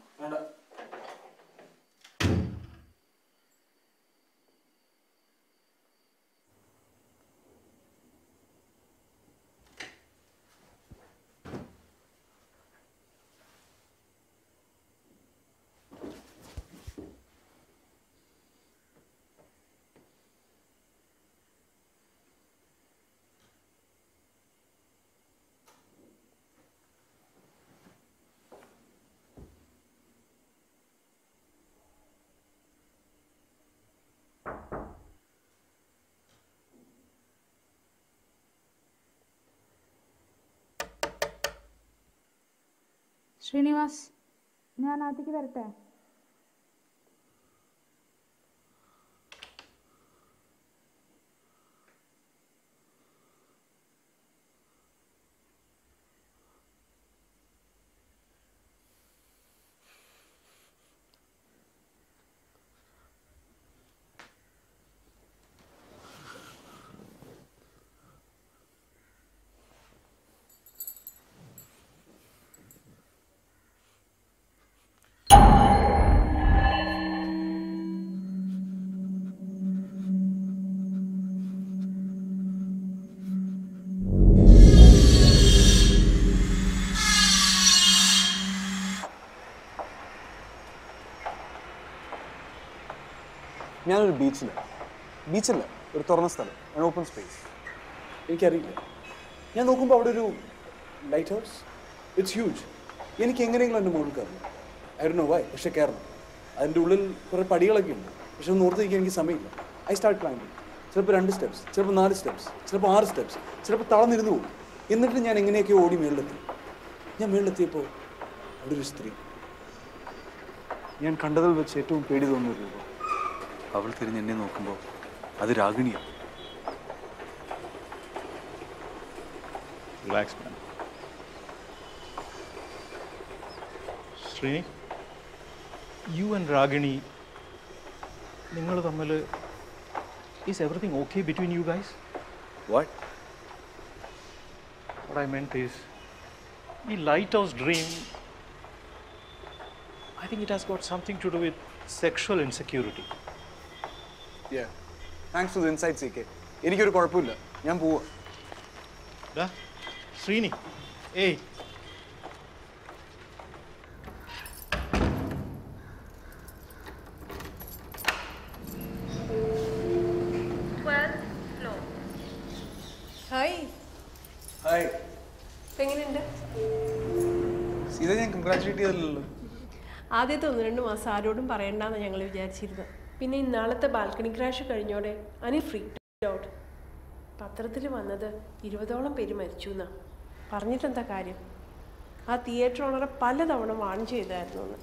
ശ്രീനിവാസ് ഞാൻ അകത്തേക്ക് വരട്ടെ ഞാനൊരു ബീച്ചിലാണ് ബീച്ചല്ല ഒരു തുറന്ന സ്ഥലം ഒരു ഓപ്പൺ സ്പേസ് എനിക്കറിയില്ല ഞാൻ നോക്കുമ്പോൾ അവിടെ ഒരു ലൈറ്റ് ഹൗസ് ഇറ്റ്സ് ഹ്യൂജ് എനിക്ക് എങ്ങനെയെങ്കിലും എൻ്റെ മുകളിൽ കയറണം ഐ നോ വൈ പക്ഷെ കയറണം അതിൻ്റെ ഉള്ളിൽ കുറേ പടികളൊക്കെ ഉണ്ട് പക്ഷെ ഒന്ന് ഓർത്ത് നിൽക്കാൻ എനിക്ക് സമയമില്ല ഐ സ്റ്റാർട്ട് ക്ലൈമ്പിങ് ചിലപ്പോൾ രണ്ട് സ്റ്റെപ്സ് ചിലപ്പോൾ നാല് സ്റ്റെപ്സ് ചിലപ്പോൾ ആറ് സ്റ്റെപ്സ് ചിലപ്പോൾ തളർന്നിരുന്നു പോകും എന്നിട്ട് ഞാൻ എങ്ങനെയൊക്കെയോ ഓടി മേളിലെത്തി ഞാൻ മേളിലെത്തിയപ്പോൾ അവിടെ ഒരു സ്ത്രീ ഞാൻ കണ്ടതിൽ വെച്ച് ഏറ്റവും പേടി തോന്നുന്ന ഒരു രൂപം അവൾ തിരിഞ്ഞ് എന്നെ നോക്കുമ്പോൾ അത് രാഗിണിയാണ് relax man Srini you and Ragini നിങ്ങൾ തമ്മിൽ is everything okay between you guys what what I meant is ഈ lighthouse dream I think it has got something to do with sexual insecurity thanks to the insight C K എനിക്കൊരു കുഴപ്പമില്ല ഞാൻ പോവാ ഡാ ശ്രീനി ഏയ് hi hi ഇപ്പം എങ്ങനെയുണ്ട് സീത ഞാൻ കൺഗ്രാറ്റുലേറ്റ് ചെയ്തില്ലല്ലോ ആദ്യത്തെ ഒന്ന് രണ്ട് മാസം ആരോടും പറയണ്ടെന്ന് ഞങ്ങൾ വിചാരിച്ചിരുന്നത് പിന്നെ ഇന്നാളത്തെ ബാൽക്കണി ക്രാഷ് കഴിഞ്ഞോടെ അനി ഫ്രീ ഔട്ട് പത്രത്തിൽ വന്നത് ഇരുപതോളം പേര് മരിച്ചു എന്നാ പറഞ്ഞിട്ടെന്താ കാര്യം ആ തിയേറ്റർ ഓണറെ പലതവണ വാൺ ചെയ്തായിരുന്നു എന്ന്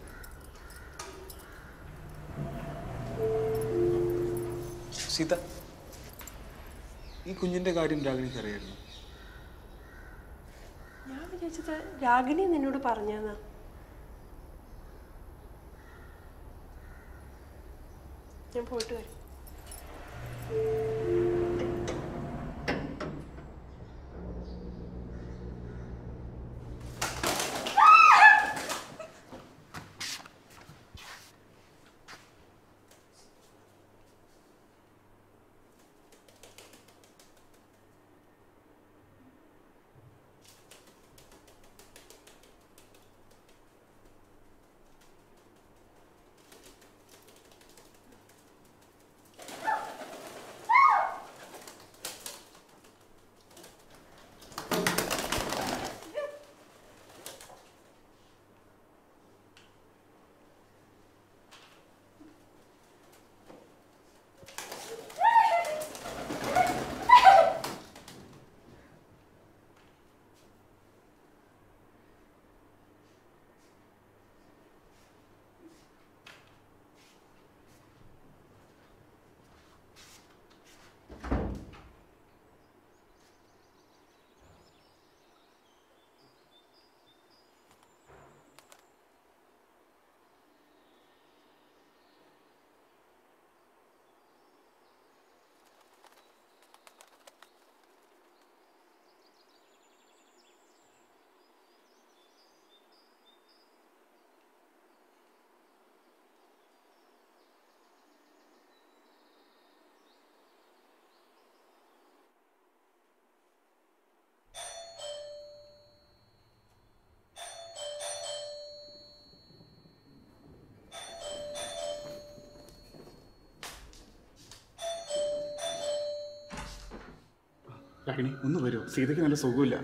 സീത ഈ കുഞ്ഞിന്റെ കാര്യം രാഗിണിക്ക് അറിയായിരുന്നു ഞാൻ വിചാരിച്ചത് രാഗിണി നിന്നോട് പറഞ്ഞെന്നാ ഞാൻ പോയിട്ട് വരും രാഗിണി ഒന്ന് വരുമോ സീതയ്ക്ക് നല്ല സുഖമില്ല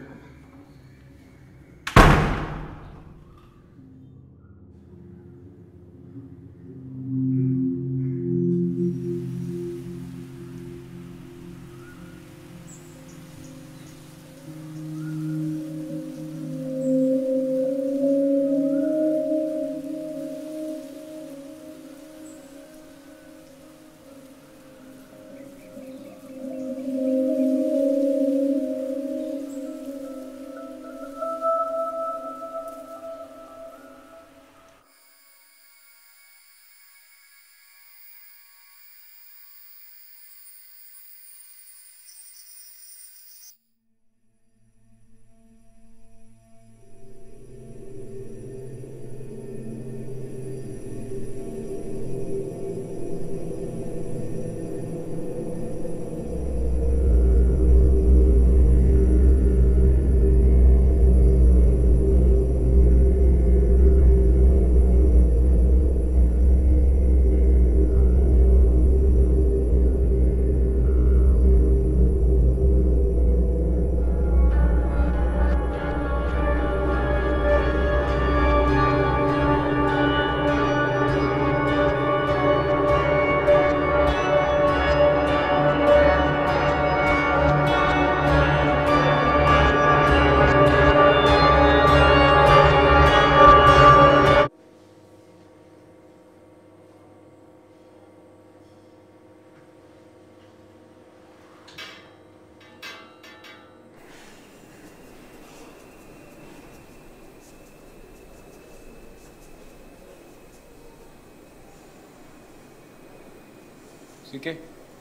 സിക്കെ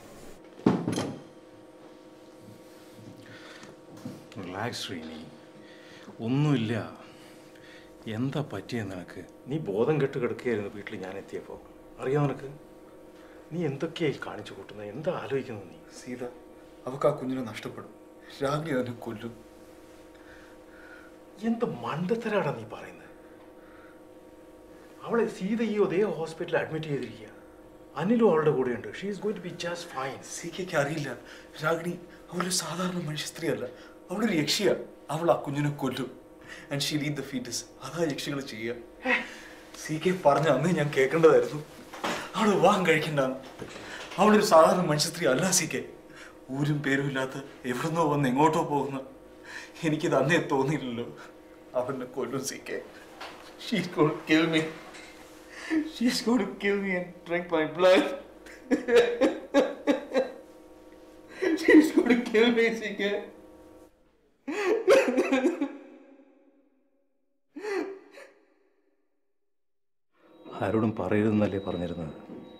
റിലാക്സ് ശ്രീനി ഒന്നുമില്ല എന്താ പറ്റിയ നിനക്ക് നീ ബോധം കെട്ട് കിടക്കുകയായിരുന്നു വീട്ടിൽ ഞാൻ എത്തിയപ്പോൾ അറിയാം നിനക്ക് നീ എന്തൊക്കെയായി കാണിച്ചു കൂട്ടുന്നത് എന്താ ആലോചിക്കുന്നത് നീ സീത അവൾക്ക് ആ കുഞ്ഞിനെ നഷ്ടപ്പെടും രാഗിണി അതിനെ കൊല്ലും എന്ത് മണ്ടത്തരാടാ നീ പറയുന്നത് അവളെ സീത ഈ അതേ ഹോസ്പിറ്റലിൽ അഡ്മിറ്റ് ചെയ്തിരിക്കുക അനിലും അവളുടെ കൂടെയുണ്ട് she is going to be just fine സീക്കയ്ക്ക് അറിയില്ല രാഗിണി അവളൊരു സാധാരണ മനുഷ്യ സ്ത്രീ അല്ല അവളൊരു യക്ഷിയ അവൾ ആ കുഞ്ഞിനെ കൊല്ലും and she lead the foetus അതാ യക്ഷികൾ ചെയ്യുക സി കെ പറഞ്ഞ അന്ന് ഞാൻ കേൾക്കേണ്ടതായിരുന്നു അവൾ വിവാഹം കഴിക്കണ്ടെന്ന് അവളൊരു സാധാരണ മനുഷ്യ സ്ത്രീ അല്ല സി കെ ഊരും പേരും ഇല്ലാത്ത എവിടുന്നോ വന്ന് എങ്ങോട്ടോ പോകുന്ന എനിക്കിത് അന്നേ തോന്നിയില്ലല്ലോ അവനെ കൊല്ലും C K She's going to kill me. She's going to kill me and drink my blood. She's going to kill me, CK. ആരോടും പറയരുതെന്നല്ലേ പറഞ്ഞിരുന്നത്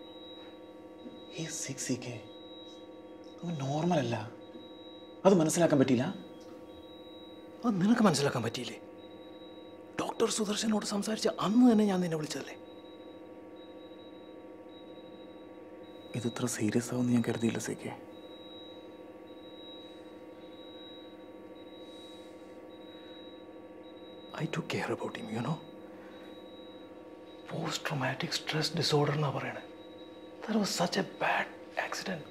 ഈ സിക്സ് സി കെ അവൻ നോർമൽ അല്ല അത് മനസ്സിലാക്കാൻ പറ്റിയില്ല അത് നിനക്ക് മനസ്സിലാക്കാൻ പറ്റിയില്ലേ ഡോക്ടർ സുദർശനോട് സംസാരിച്ച അന്ന് തന്നെ ഞാൻ നിന്നെ വിളിച്ചതല്ലേ ഇത് ഇത്ര സീരിയസ് ആവുമെന്ന് ഞാൻ കരുതിയില്ല C K I too care about him you know post traumatic stress disorder എന്നാ പറയണേ there was such a bad accident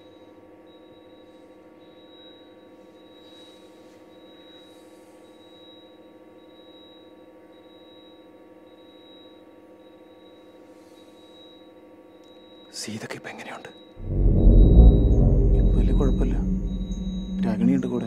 സീതക്ക് ഇപ്പം എങ്ങനെയുണ്ട് ഇപ്പൊ വലിയ കുഴപ്പമില്ല രാഗിണിയുണ്ട് കൂടെ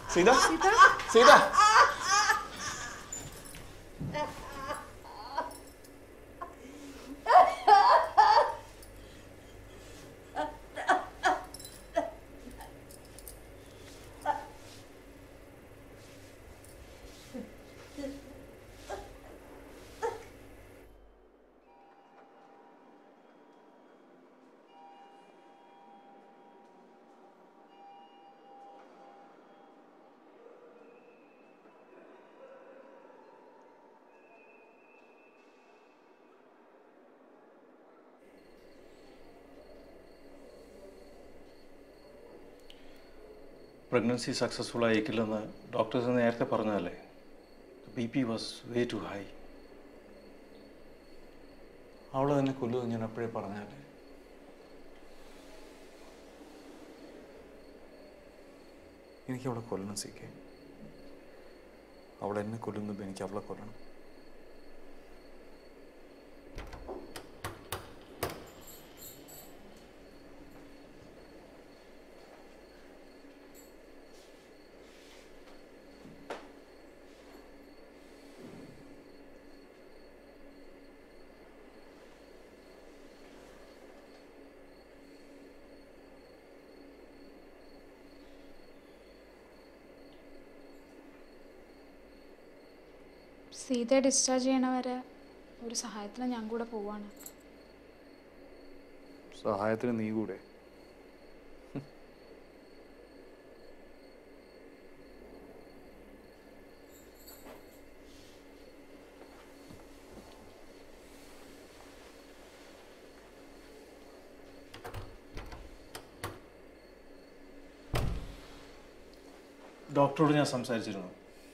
സീത സീത പ്രഗ്നൻസി സക്സസ്ഫുൾ ആയിരിക്കില്ലെന്ന് ഡോക്ടേഴ്സ് നേരത്തെ പറഞ്ഞതല്ലേ B P was way too high അവളെ തന്നെ കൊല്ലുമെന്ന് ഞാൻ അപ്പോഴേ പറഞ്ഞാലേ എനിക്ക് അവളെ കൊല്ലണം സീക്കെ അവൾ എന്നെ കൊല്ലുന്നത് എനിക്ക് അവളെ കൊല്ലണം സീതയെ ഡിസ്ചാർജ് ചെയ്യണവരെ ഒരു സഹായത്തിന് ഞാൻ കൂടെ പോവാണ് സഹായത്തിന് നീ കൂടെ ഡോക്ടറോട് ഞാൻ സംസാരിച്ചിരുന്നു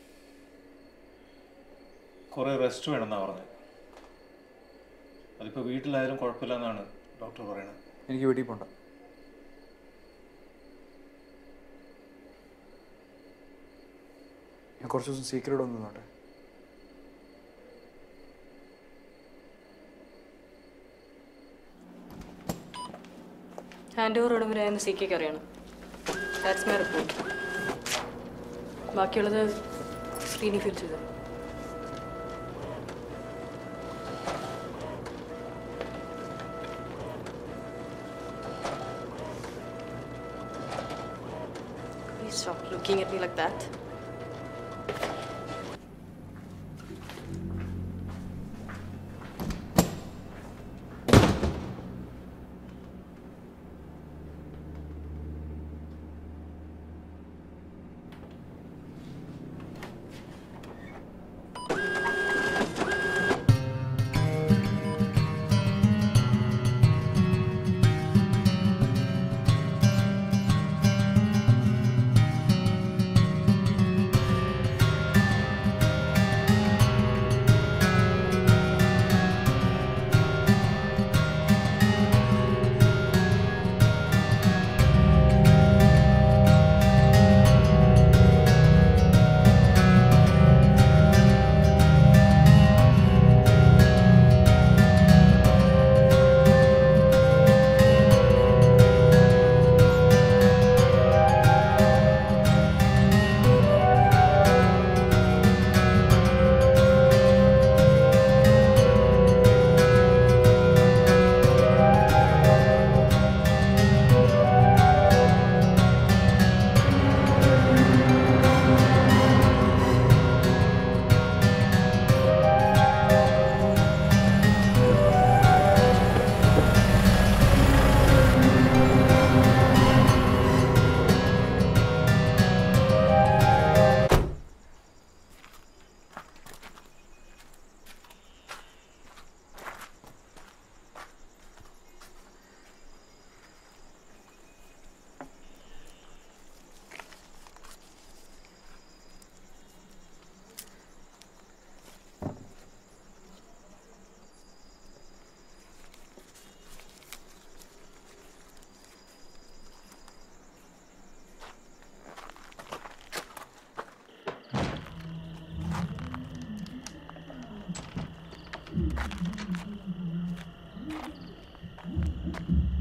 കുറേ റെസ്റ്റ് വേണമെന്നാണ് പറഞ്ഞത് അതിപ്പോൾ വീട്ടിലായാലും കുഴപ്പമില്ലെന്നാണ് ഡോക്ടർ പറയുന്നത് എനിക്ക് വീട്ടിൽ പോണ്ട ഞാൻ കുറച്ച് ദിവസം സീക്രട്ട് ഒന്ന് നോട്ടെ ഹാൻഡ് ഓവർ ഉടമ്പരായെന്ന് സി കെക്ക് അറിയണം ദാറ്റ്സ് മൈ റിപ്പോർട്ട് ബാക്കിയുള്ളത് ശ്രീനി ഫിൽ ചെയ്തു Please stop looking at me like that.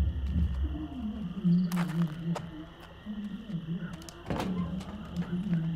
Thank you.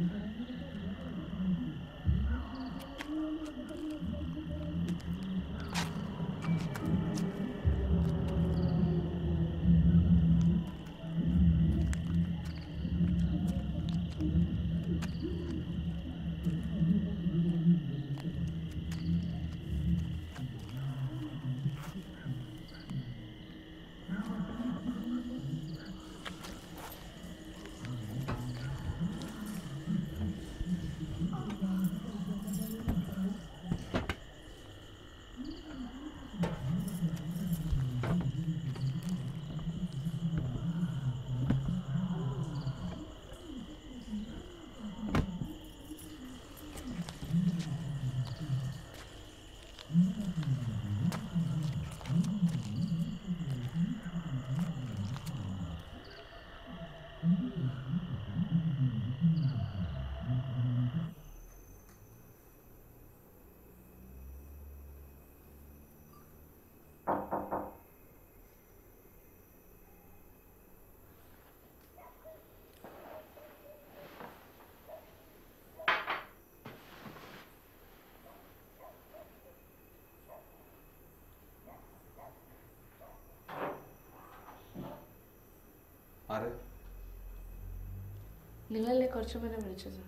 ആര് നിങ്ങളല്ലേ കുറച്ചു മുന്നേ വിളിച്ചത്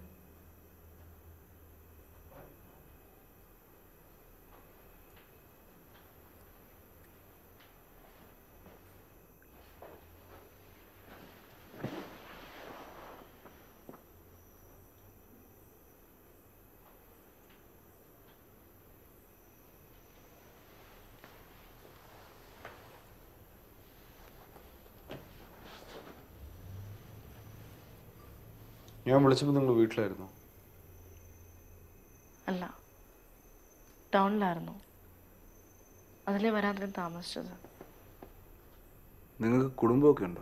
ഞാൻ വിളിച്ചപ്പോൾ നിങ്ങൾ വീട്ടിലായിരുന്നു അല്ല ടൗണിലായിരുന്നു അതിലേ വരാൻ താമസിച്ചത് നിങ്ങൾക്ക് കുടുംബമൊക്കെ ഉണ്ടോ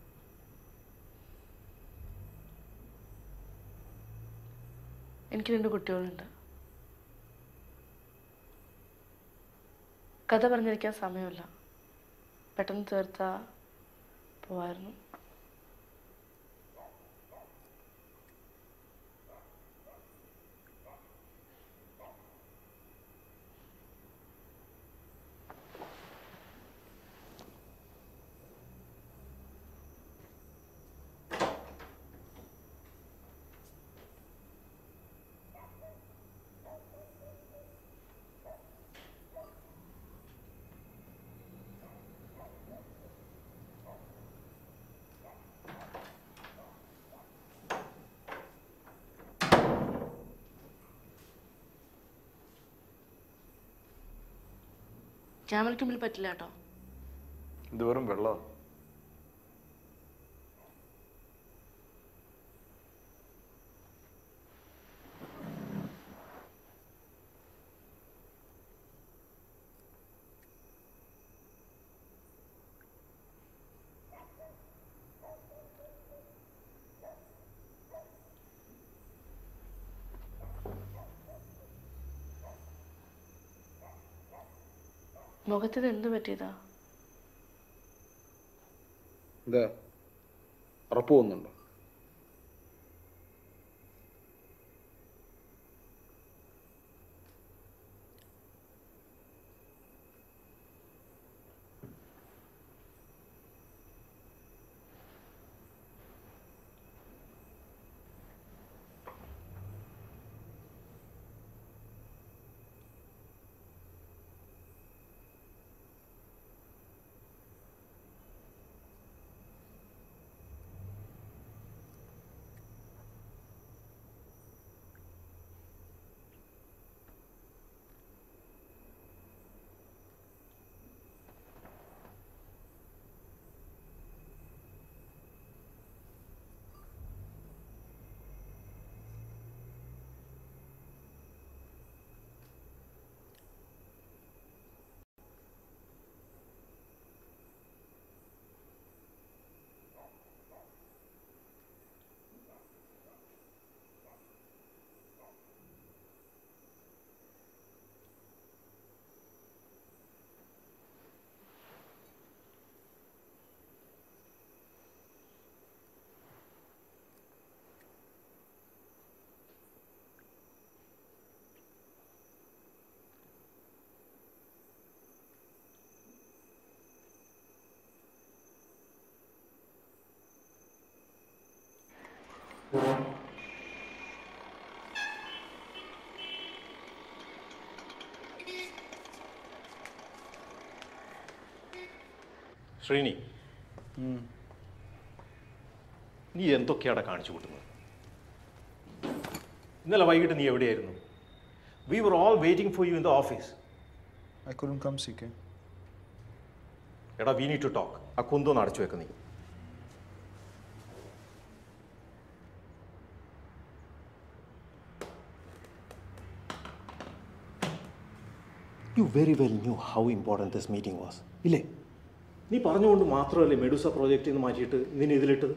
എനിക്ക് രണ്ട് കുട്ടികളുണ്ട് കഥ പറഞ്ഞിരിക്കാൻ സമയമില്ല പെട്ടെന്ന് തീർത്താ പോവായിരുന്നു ക്യാമറയ്ക്ക് മുമ്പിൽ പറ്റില്ല കേട്ടോ ഇത് വെറും വെള്ളമാണ് മുഖത്തിന് എന്ത് പറ്റിയതാ എന്താ ഉറപ്പ് പോകുന്നുണ്ടോ ശ്രീനി നീ എന്തൊക്കെയാണ് കാണിച്ചു കൂട്ടുന്നത് ഇന്നലെ വൈകിട്ട് നീ എവിടെയായിരുന്നു we were all waiting for you in the office I couldn't come C K എടാ വി നീഡ് ടു ടോക്ക് ആ കുന്തോന്ന് അടച്ചു വെക്ക് നീ you very well knew how important this meeting was ഇല്ലേ നീ പറഞ്ഞുകൊണ്ട് മാത്രമല്ലേ മെഡുസ പ്രോജക്റ്റിൽ നിന്ന് മാറ്റിയിട്ട് നിന്നെ ഇതിലിട്ടത്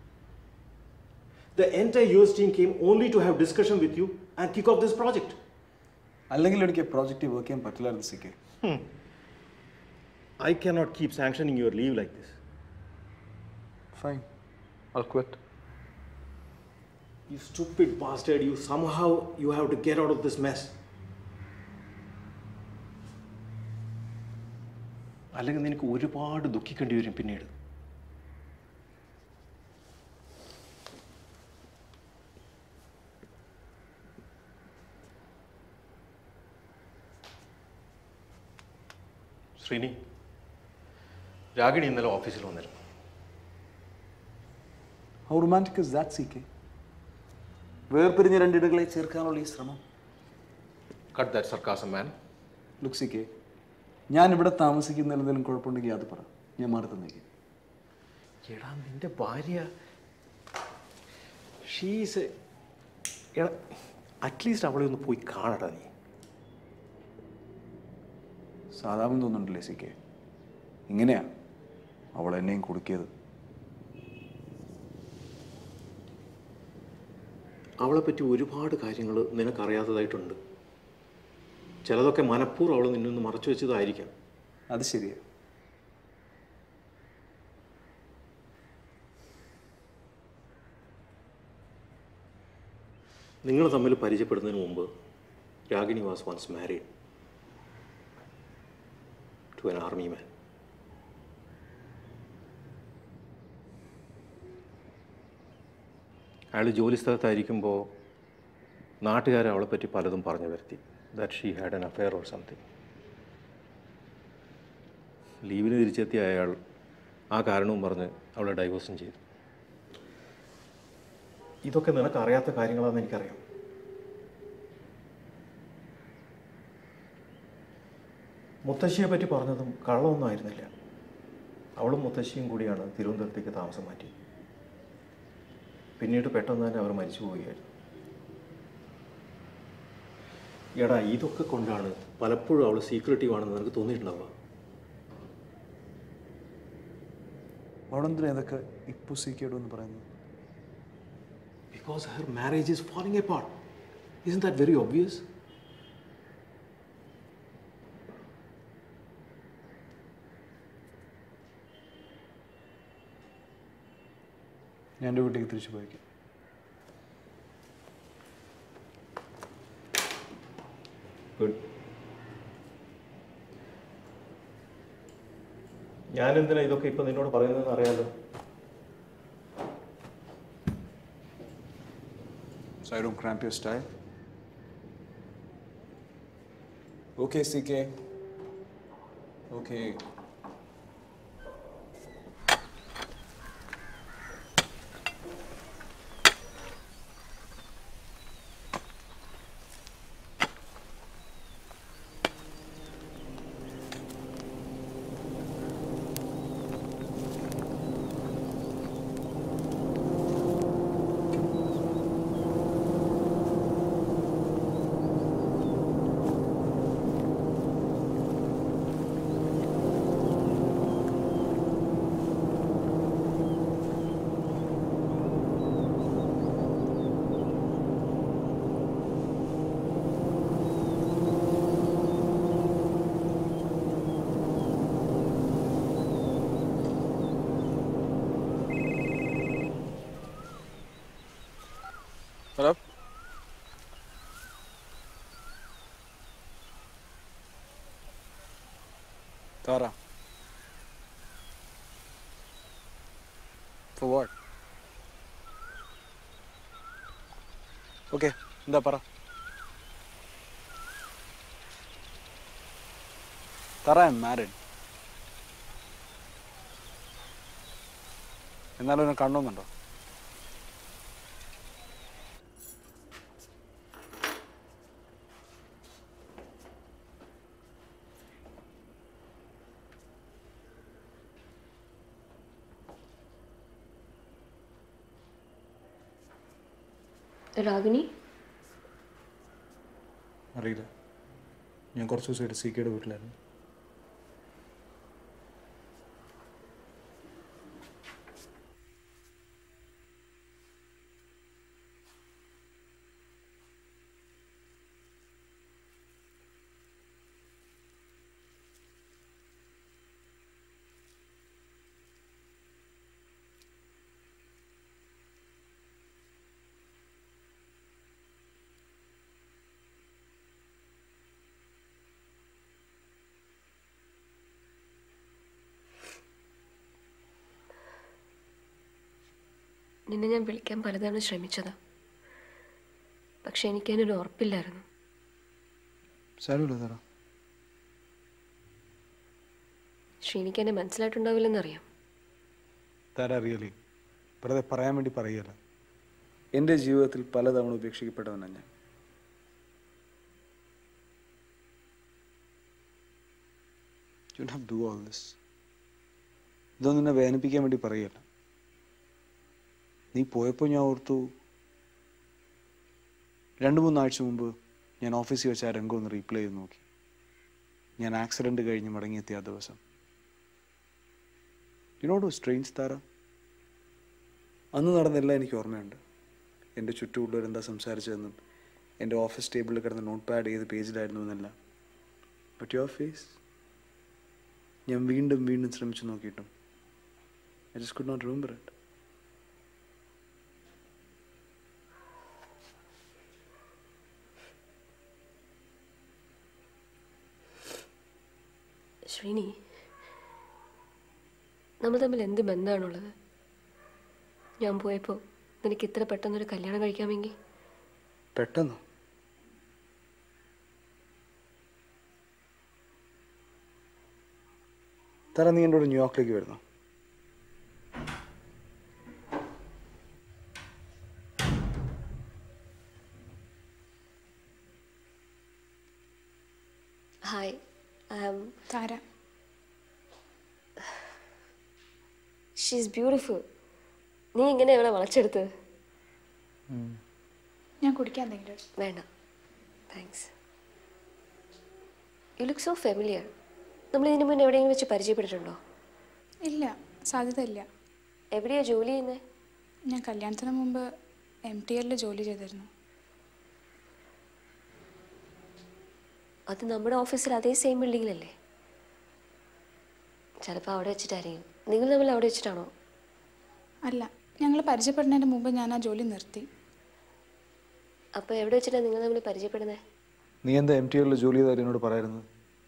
the entire U S team came only to have discussion with you and kick off this project അല്ലെങ്കിൽ എനിക്ക് പ്രോജക്റ്റ് വർക്ക് ചെയ്യാൻ പറ്റില്ലായിരുന്നു C K I cannot keep sanctioning your leave like this. Fine. I'll quit. You stupid bastard, you somehow you have to get out of this mess. അല്ലെങ്കിൽ നിനക്ക് ഒരുപാട് ദുഃഖിക്കേണ്ടി വരും പിന്നീട് ശ്രീനി രാഗിണി ഇന്നലെ ഓഫീസിൽ വന്നിരുന്നു how romantic is that C K വേർപിരിഞ്ഞ രണ്ടിടകളെ ചേർക്കാനുള്ള ഈ ശ്രമം cut that sarcasm man look C K ഞാൻ ഇവിടെ താമസിക്കുന്നതിൽ എന്തെങ്കിലും കുഴപ്പമുണ്ടെങ്കിൽ അത് പറ ഞാൻ മാറി തന്നേക്കും എടാ നിന്റെ ഭാര്യ ഷീസ് എടാ അറ്റ്ലീസ്റ്റ് അവളെ ഒന്ന് പോയി കാണടാ നീ സാധാരണ തോന്നുന്നുണ്ടല്ലേ സി കെ ഇങ്ങനെയാ അവൾ എന്നെയും കുടുക്കിയത് അവളെ പറ്റി ഒരുപാട് കാര്യങ്ങൾ നിനക്കറിയാത്തതായിട്ടുണ്ട് ചിലതൊക്കെ മനഃപൂർവ്വം അവൾ നിന്നൊന്ന് മറച്ചു വെച്ചതായിരിക്കാം അത് ശരിയാ നിങ്ങൾ തമ്മിൽ പരിചയപ്പെടുന്നതിന് മുമ്പ് Ragini was once married to an army man അയാൾ ജോലി സ്ഥലത്തായിരിക്കുമ്പോൾ നാട്ടുകാർ അവളെ പറ്റി പലതും പറഞ്ഞു വരുത്തി that she had an affair or something ലീവിന് തിരിച്ചെത്തിയ അയാൾ ആ കാരണവും പറഞ്ഞ് അവളെ ഡൈവോഴ്സും ചെയ്തു ഇതൊക്കെ നിനക്ക് അറിയാത്ത കാര്യങ്ങളാണെന്ന് എനിക്കറിയാം മുത്തശ്ശിയെ പറ്റി പറഞ്ഞതും കള്ളമൊന്നും ആയിരുന്നില്ല അവളും മുത്തശ്ശിയും കൂടിയാണ് തിരുവനന്തപുരത്തേക്ക് താമസം മാറ്റി പിന്നീട് പെട്ടെന്ന് തന്നെ അവർ മരിച്ചു പോവുകയായിരുന്നു എടാ ഇതൊക്കെ കൊണ്ടാണ് പലപ്പോഴും അവൾ സീക്രട്ടീവ് ആണെന്ന് നിനക്ക് തോന്നിയിട്ടുണ്ടാവുക അവളെന്തിനാ ഇതൊക്കെ ഇപ്പോൾ സി കെയോട് എന്ന് പറയുന്നത് Because her marriage is falling apart. Isn't that very obvious? ഞാൻ എൻ്റെ വീട്ടിലേക്ക് തിരിച്ചു പോയേക്കാം Good. ഞാനെന്തിനാ ഇതൊക്കെ ഇപ്പൊ നിന്നോട് പറയുന്നതെന്ന് അറിയാലോ So I don't cramp your style. Okay, CK. Okay. Hello? Tara. For what? Okay, എന്താ പറ തറ ഐ എം മാരിഡ് എന്നാലും എന്നെ കണ്ടോന്നുണ്ടോ രാഗിണി അറിയില്ല ഞാൻ കുറച്ച് ദിവസമായിട്ട് സി കെയുടെ വീട്ടിലായിരുന്നു നിന്നെ ഞാൻ വിളിക്കാൻ പലതവണ ശ്രമിച്ചതാ പക്ഷെ എനിക്കതിനൊരു ഉറപ്പില്ലായിരുന്നു സാരമില്ല തറ ശ്രീനിക്ക് എന്നെ മനസ്സിലായിട്ടുണ്ടാവില്ലെന്നറിയാം താര റിയലി വെറുതെ പറയാൻ വേണ്ടി പറയുകയല്ല എൻ്റെ ജീവിതത്തിൽ പലതവണ ഉപേക്ഷിക്കപ്പെട്ടവനാണ് ഞാൻ you have do all this ഇതൊന്നും നിന്നെ വേദനിപ്പിക്കാൻ വേണ്ടി പറയുകയല്ല നീ പോയപ്പോൾ ഞാൻ ഓർത്തു രണ്ട് മൂന്നാഴ്ച മുമ്പ് ഞാൻ ഓഫീസിൽ വെച്ച് ആ രംഗം ഒന്ന് റീപ്ലേ ചെയ്ത് നോക്കി ഞാൻ ആക്സിഡൻറ്റ് കഴിഞ്ഞ് മടങ്ങിയെത്തിയ ആ ദിവസം യുനോട് സ്ട്രെയിൻസ് താര അന്ന് നടന്നെല്ലാം എനിക്ക് ഓർമ്മയുണ്ട് എൻ്റെ ചുറ്റുമുള്ളവർ എന്താ സംസാരിച്ചതെന്നും എൻ്റെ ഓഫീസ് ടേബിളിൽ കിടന്ന നോട്ട് പാഡ് ഏത് പേജിലായിരുന്നു എന്നെല്ലാം ബട്ട് യുവർ ഫേസ് ഞാൻ വീണ്ടും വീണ്ടും ശ്രമിച്ചു നോക്കിയിട്ടും I just could not remember it Srini നമ്മൾ തമ്മിൽ എന്ത് ബന്ധമാണുള്ളത് ഞാൻ പോയപ്പോൾ നിനക്ക് ഇത്ര പെട്ടെന്നൊരു കല്യാണം കഴിക്കാമെങ്കിൽ പെട്ടെന്ന് തര നീ എൻ്റെ കൂടെ ന്യൂയോർക്കിലേക്ക് വരുന്നു hi I am Tara she's beautiful നീ ഇങ്ങനെ ഇവിടെ വളച്ചെടുത്തത് ഞാൻ കുടിക്കാൻ എന്തെങ്കിലും വേണ്ട thanks you look so familiar നമ്മൾ ഇതിനു മുന്നേ എവിടെയെങ്കിലും വെച്ച് പരിചയപ്പെട്ടിട്ടുണ്ടോ ഇല്ല സാധ്യത ഇല്ല എവിടെയാ ജോലി ചെയ്യുന്നത് ഞാൻ കല്യാണത്തിന് മുമ്പ് എം ടി എല്ലിൽ ജോലി ചെയ്തിരുന്നു അത് നമ്മുടെ ഓഫീസിൽ അതേ സെയിം ബിൽഡിങ്ങിലല്ലേ ചിലപ്പോൾ അവിടെ വെച്ചിട്ടായിരിക്കും നിങ്ങൾ തമ്മിൽ അവിടെ വെച്ചിട്ടാണോ അല്ല ഞങ്ങൾ പരിചയപ്പെടുന്നതിന് മുമ്പ് ഞാൻ ആ ജോലി നിർത്തി അപ്പോൾ എവിടെ വെച്ചിട്ടാണ് നിങ്ങൾ തമ്മിൽ പരിചയപ്പെടുന്നത് നീ എന്താ എം ടി എല്ലിൽ ജോലി ചെയ്താൽ എന്നോട് പറയായിരുന്നത്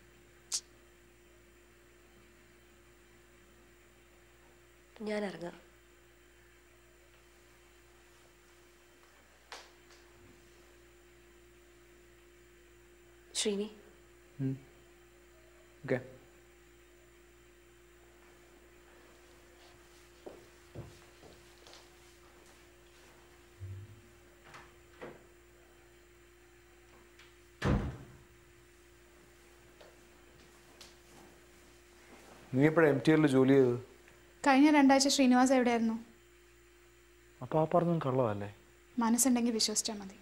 ഞാൻ ഇറങ്ങാം ശ്രീനി ഓക്കെ നീ എപ്പോഴാണ് എം ടി എല്ലിൽ ജോലി ചെയ്തത് കഴിഞ്ഞ രണ്ടാഴ്ച ശ്രീനിവാസ് എവിടെയായിരുന്നു അപ്പോൾ ആ പറഞ്ഞതും കള്ളമല്ലേ മനസ്സുണ്ടെങ്കിൽ വിശ്വസിച്ചാൽ മതി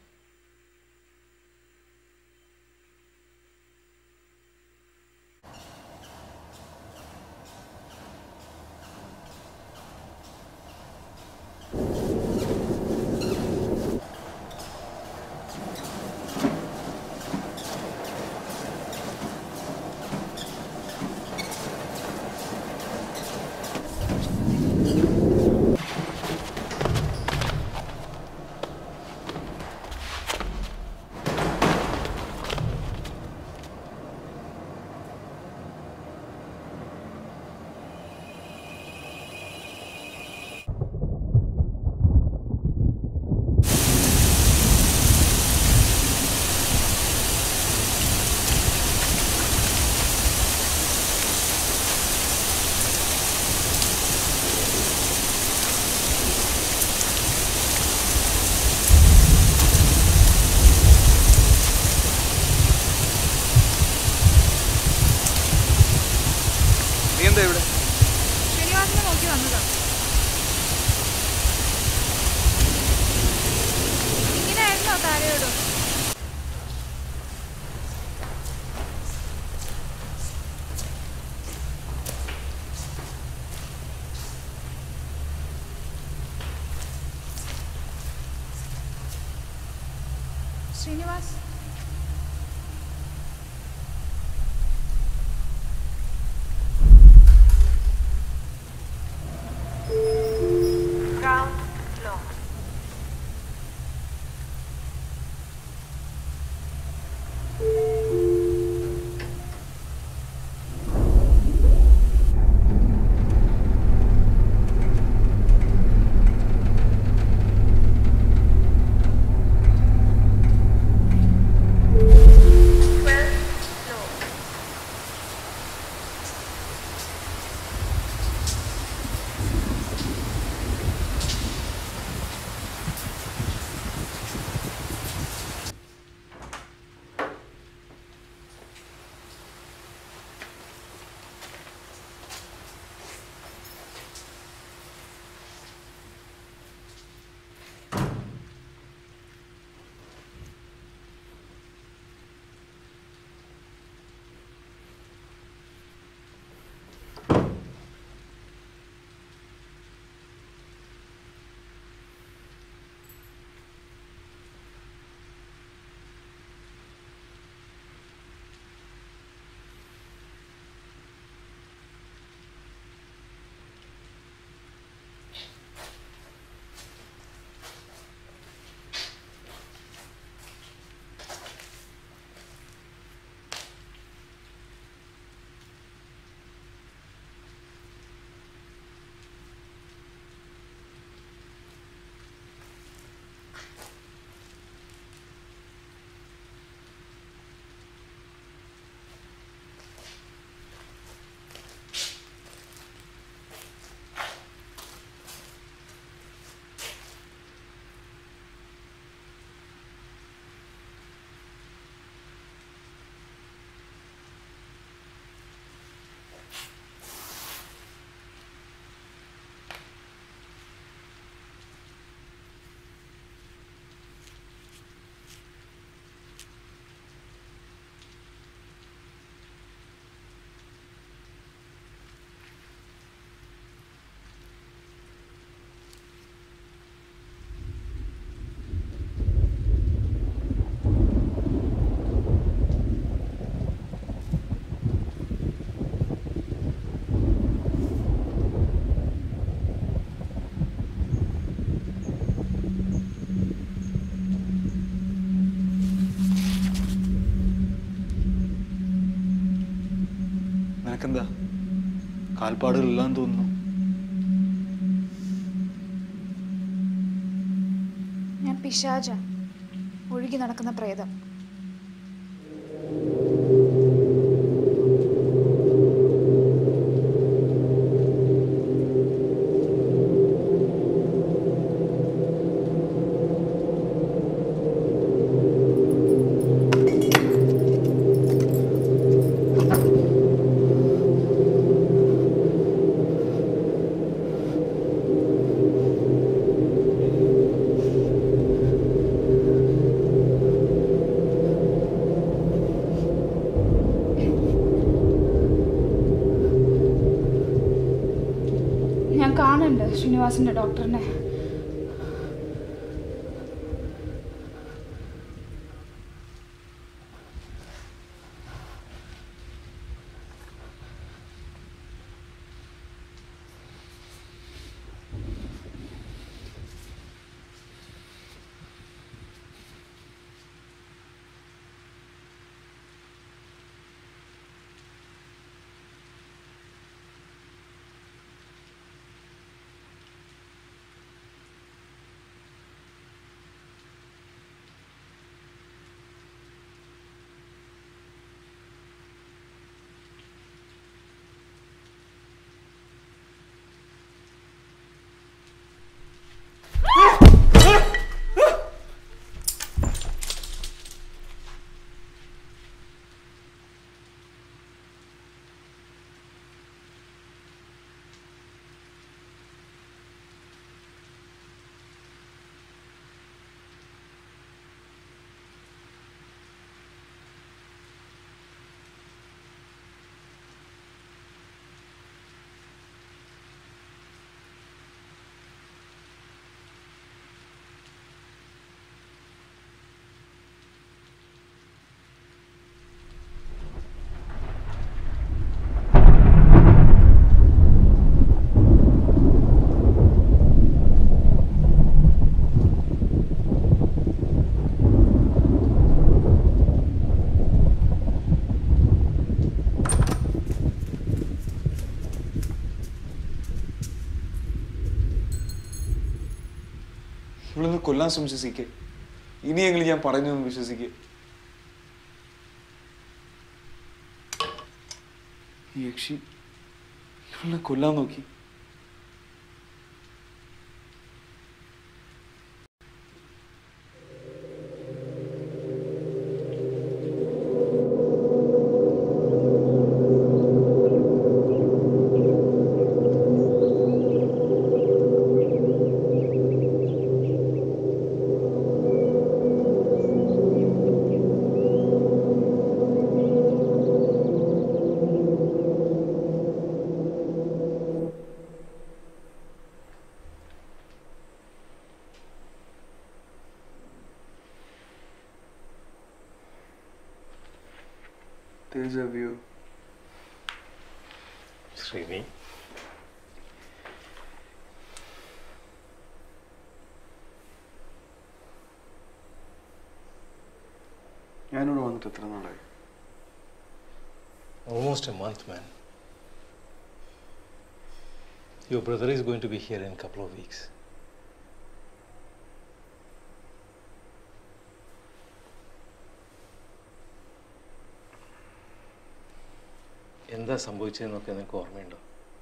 നീ എന്താ ഇവിടെ ശ്രീനിവാസിനെ നോക്കി വന്നതാ ഇങ്ങനെയായിരുന്നോ താരയോടും ശ്രീനിവാസ് Ground floor. നിനക്കെന്താ കാൽപ്പാടുകളില്ലാന്ന് തോന്നുന്നു ഞാൻ പിശാച ഒഴുകി നടക്കുന്ന പ്രേതം ഞാൻ കാണുന്നുണ്ട് ശ്രീനിവാസിന്റെ ഡോക്ടറിനെ ഇവളൊന്ന് കൊല്ലാൻ ശ്രമിച്ച സിക്ക് ഇനിയെങ്കിലും ഞാൻ പറഞ്ഞൊന്ന് വിശ്വസിക്കുക ഈ യക്ഷി ഇവളെ കൊല്ലാൻ നോക്കി Deja vu. ശ്രീനി ഞാനിവിടെ വന്നിട്ട് എത്ര നാളായി Almost a month, man. Your brother is going to be here in a couple of weeks. എന്താ സംഭവിച്ചതെന്നൊക്കെ നിനക്ക് ഓർമ്മയുണ്ടോ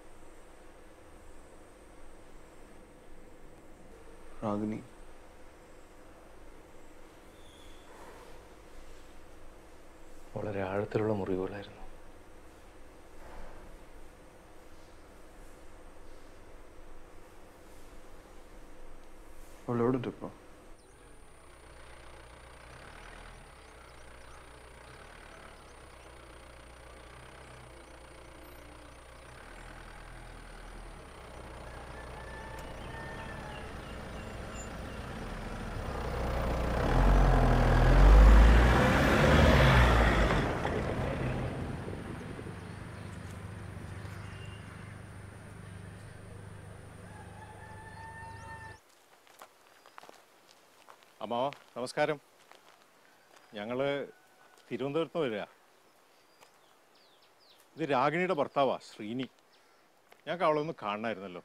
രാഗിനി വളരെ ആഴത്തിലുള്ള മുറിവുകളായിരുന്നു അവൾ എവിടെ ഉണ്ട് ഇപ്പോ അമ്മാവ നമസ്കാരം ഞങ്ങൾ തിരുവനന്തപുരത്ത് വരിക ഇത് രാഗിണിയുടെ ഭർത്താവാ ശ്രീനി ഞങ്ങൾക്ക് അവളെ ഒന്ന് കാണണമായിരുന്നല്ലോ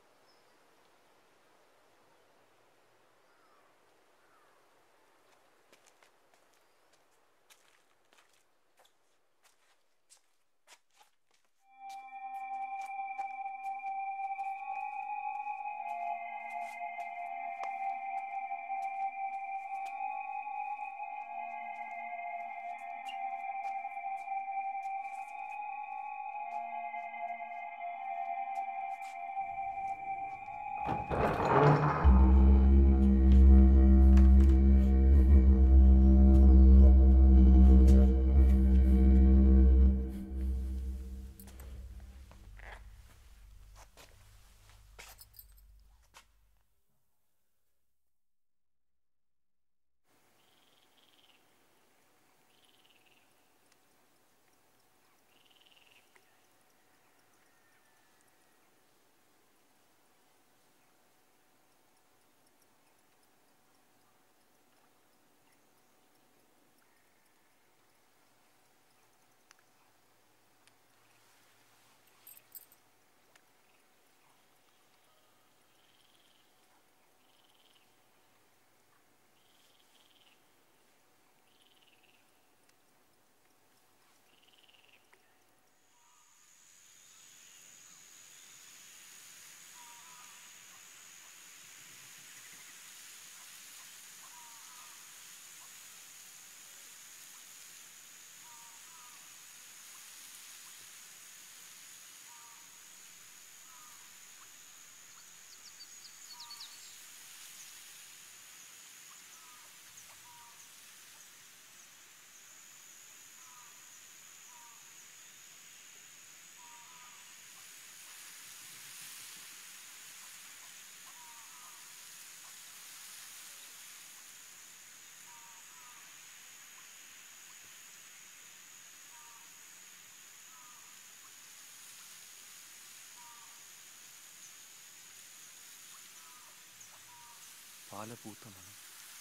പാല പൂത്ത മണം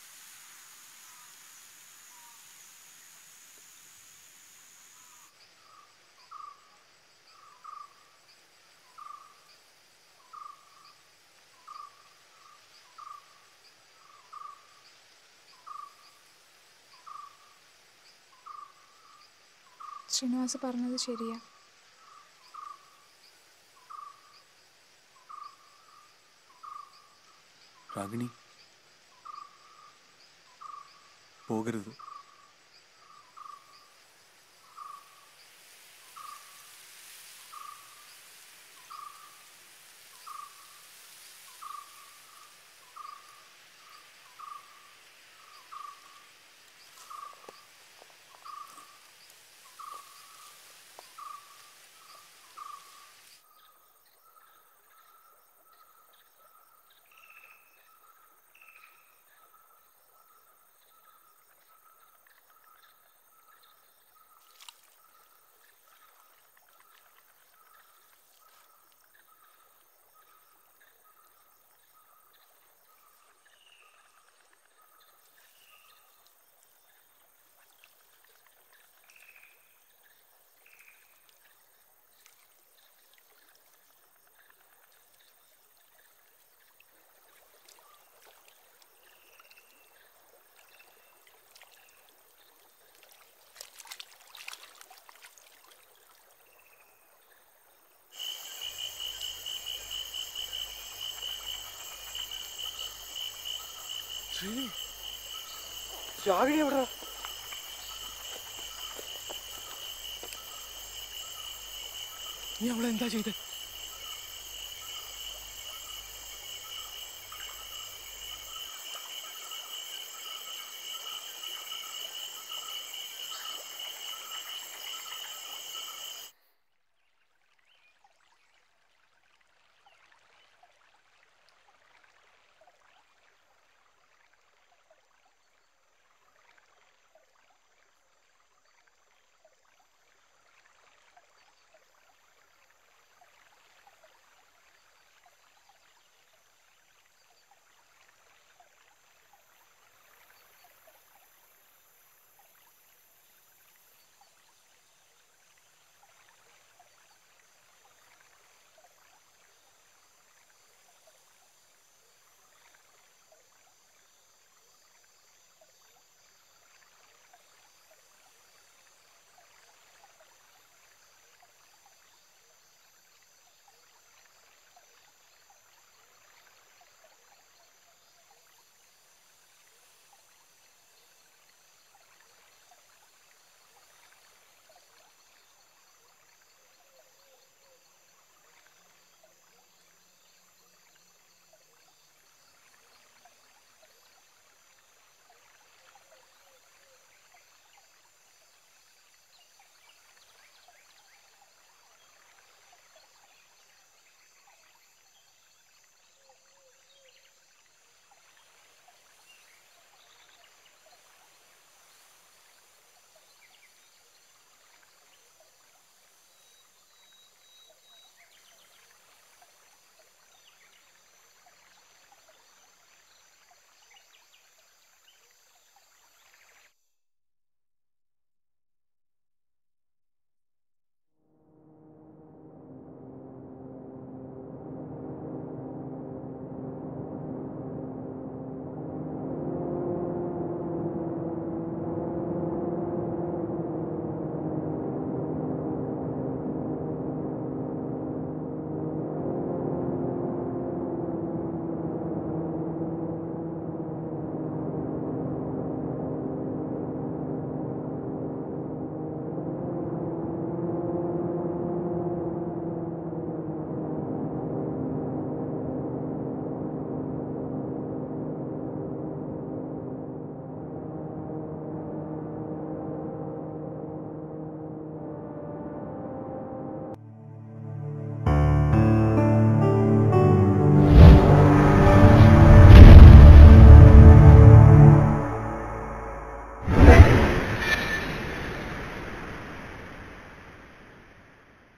ശ്രീനിവാസ് പറഞ്ഞത് ശരിയാ രാഗിണി പോകരുത് ശ്രീനി രാഗിണി എവിടാ നീ അവളെ എന്താ ചെയ്തേ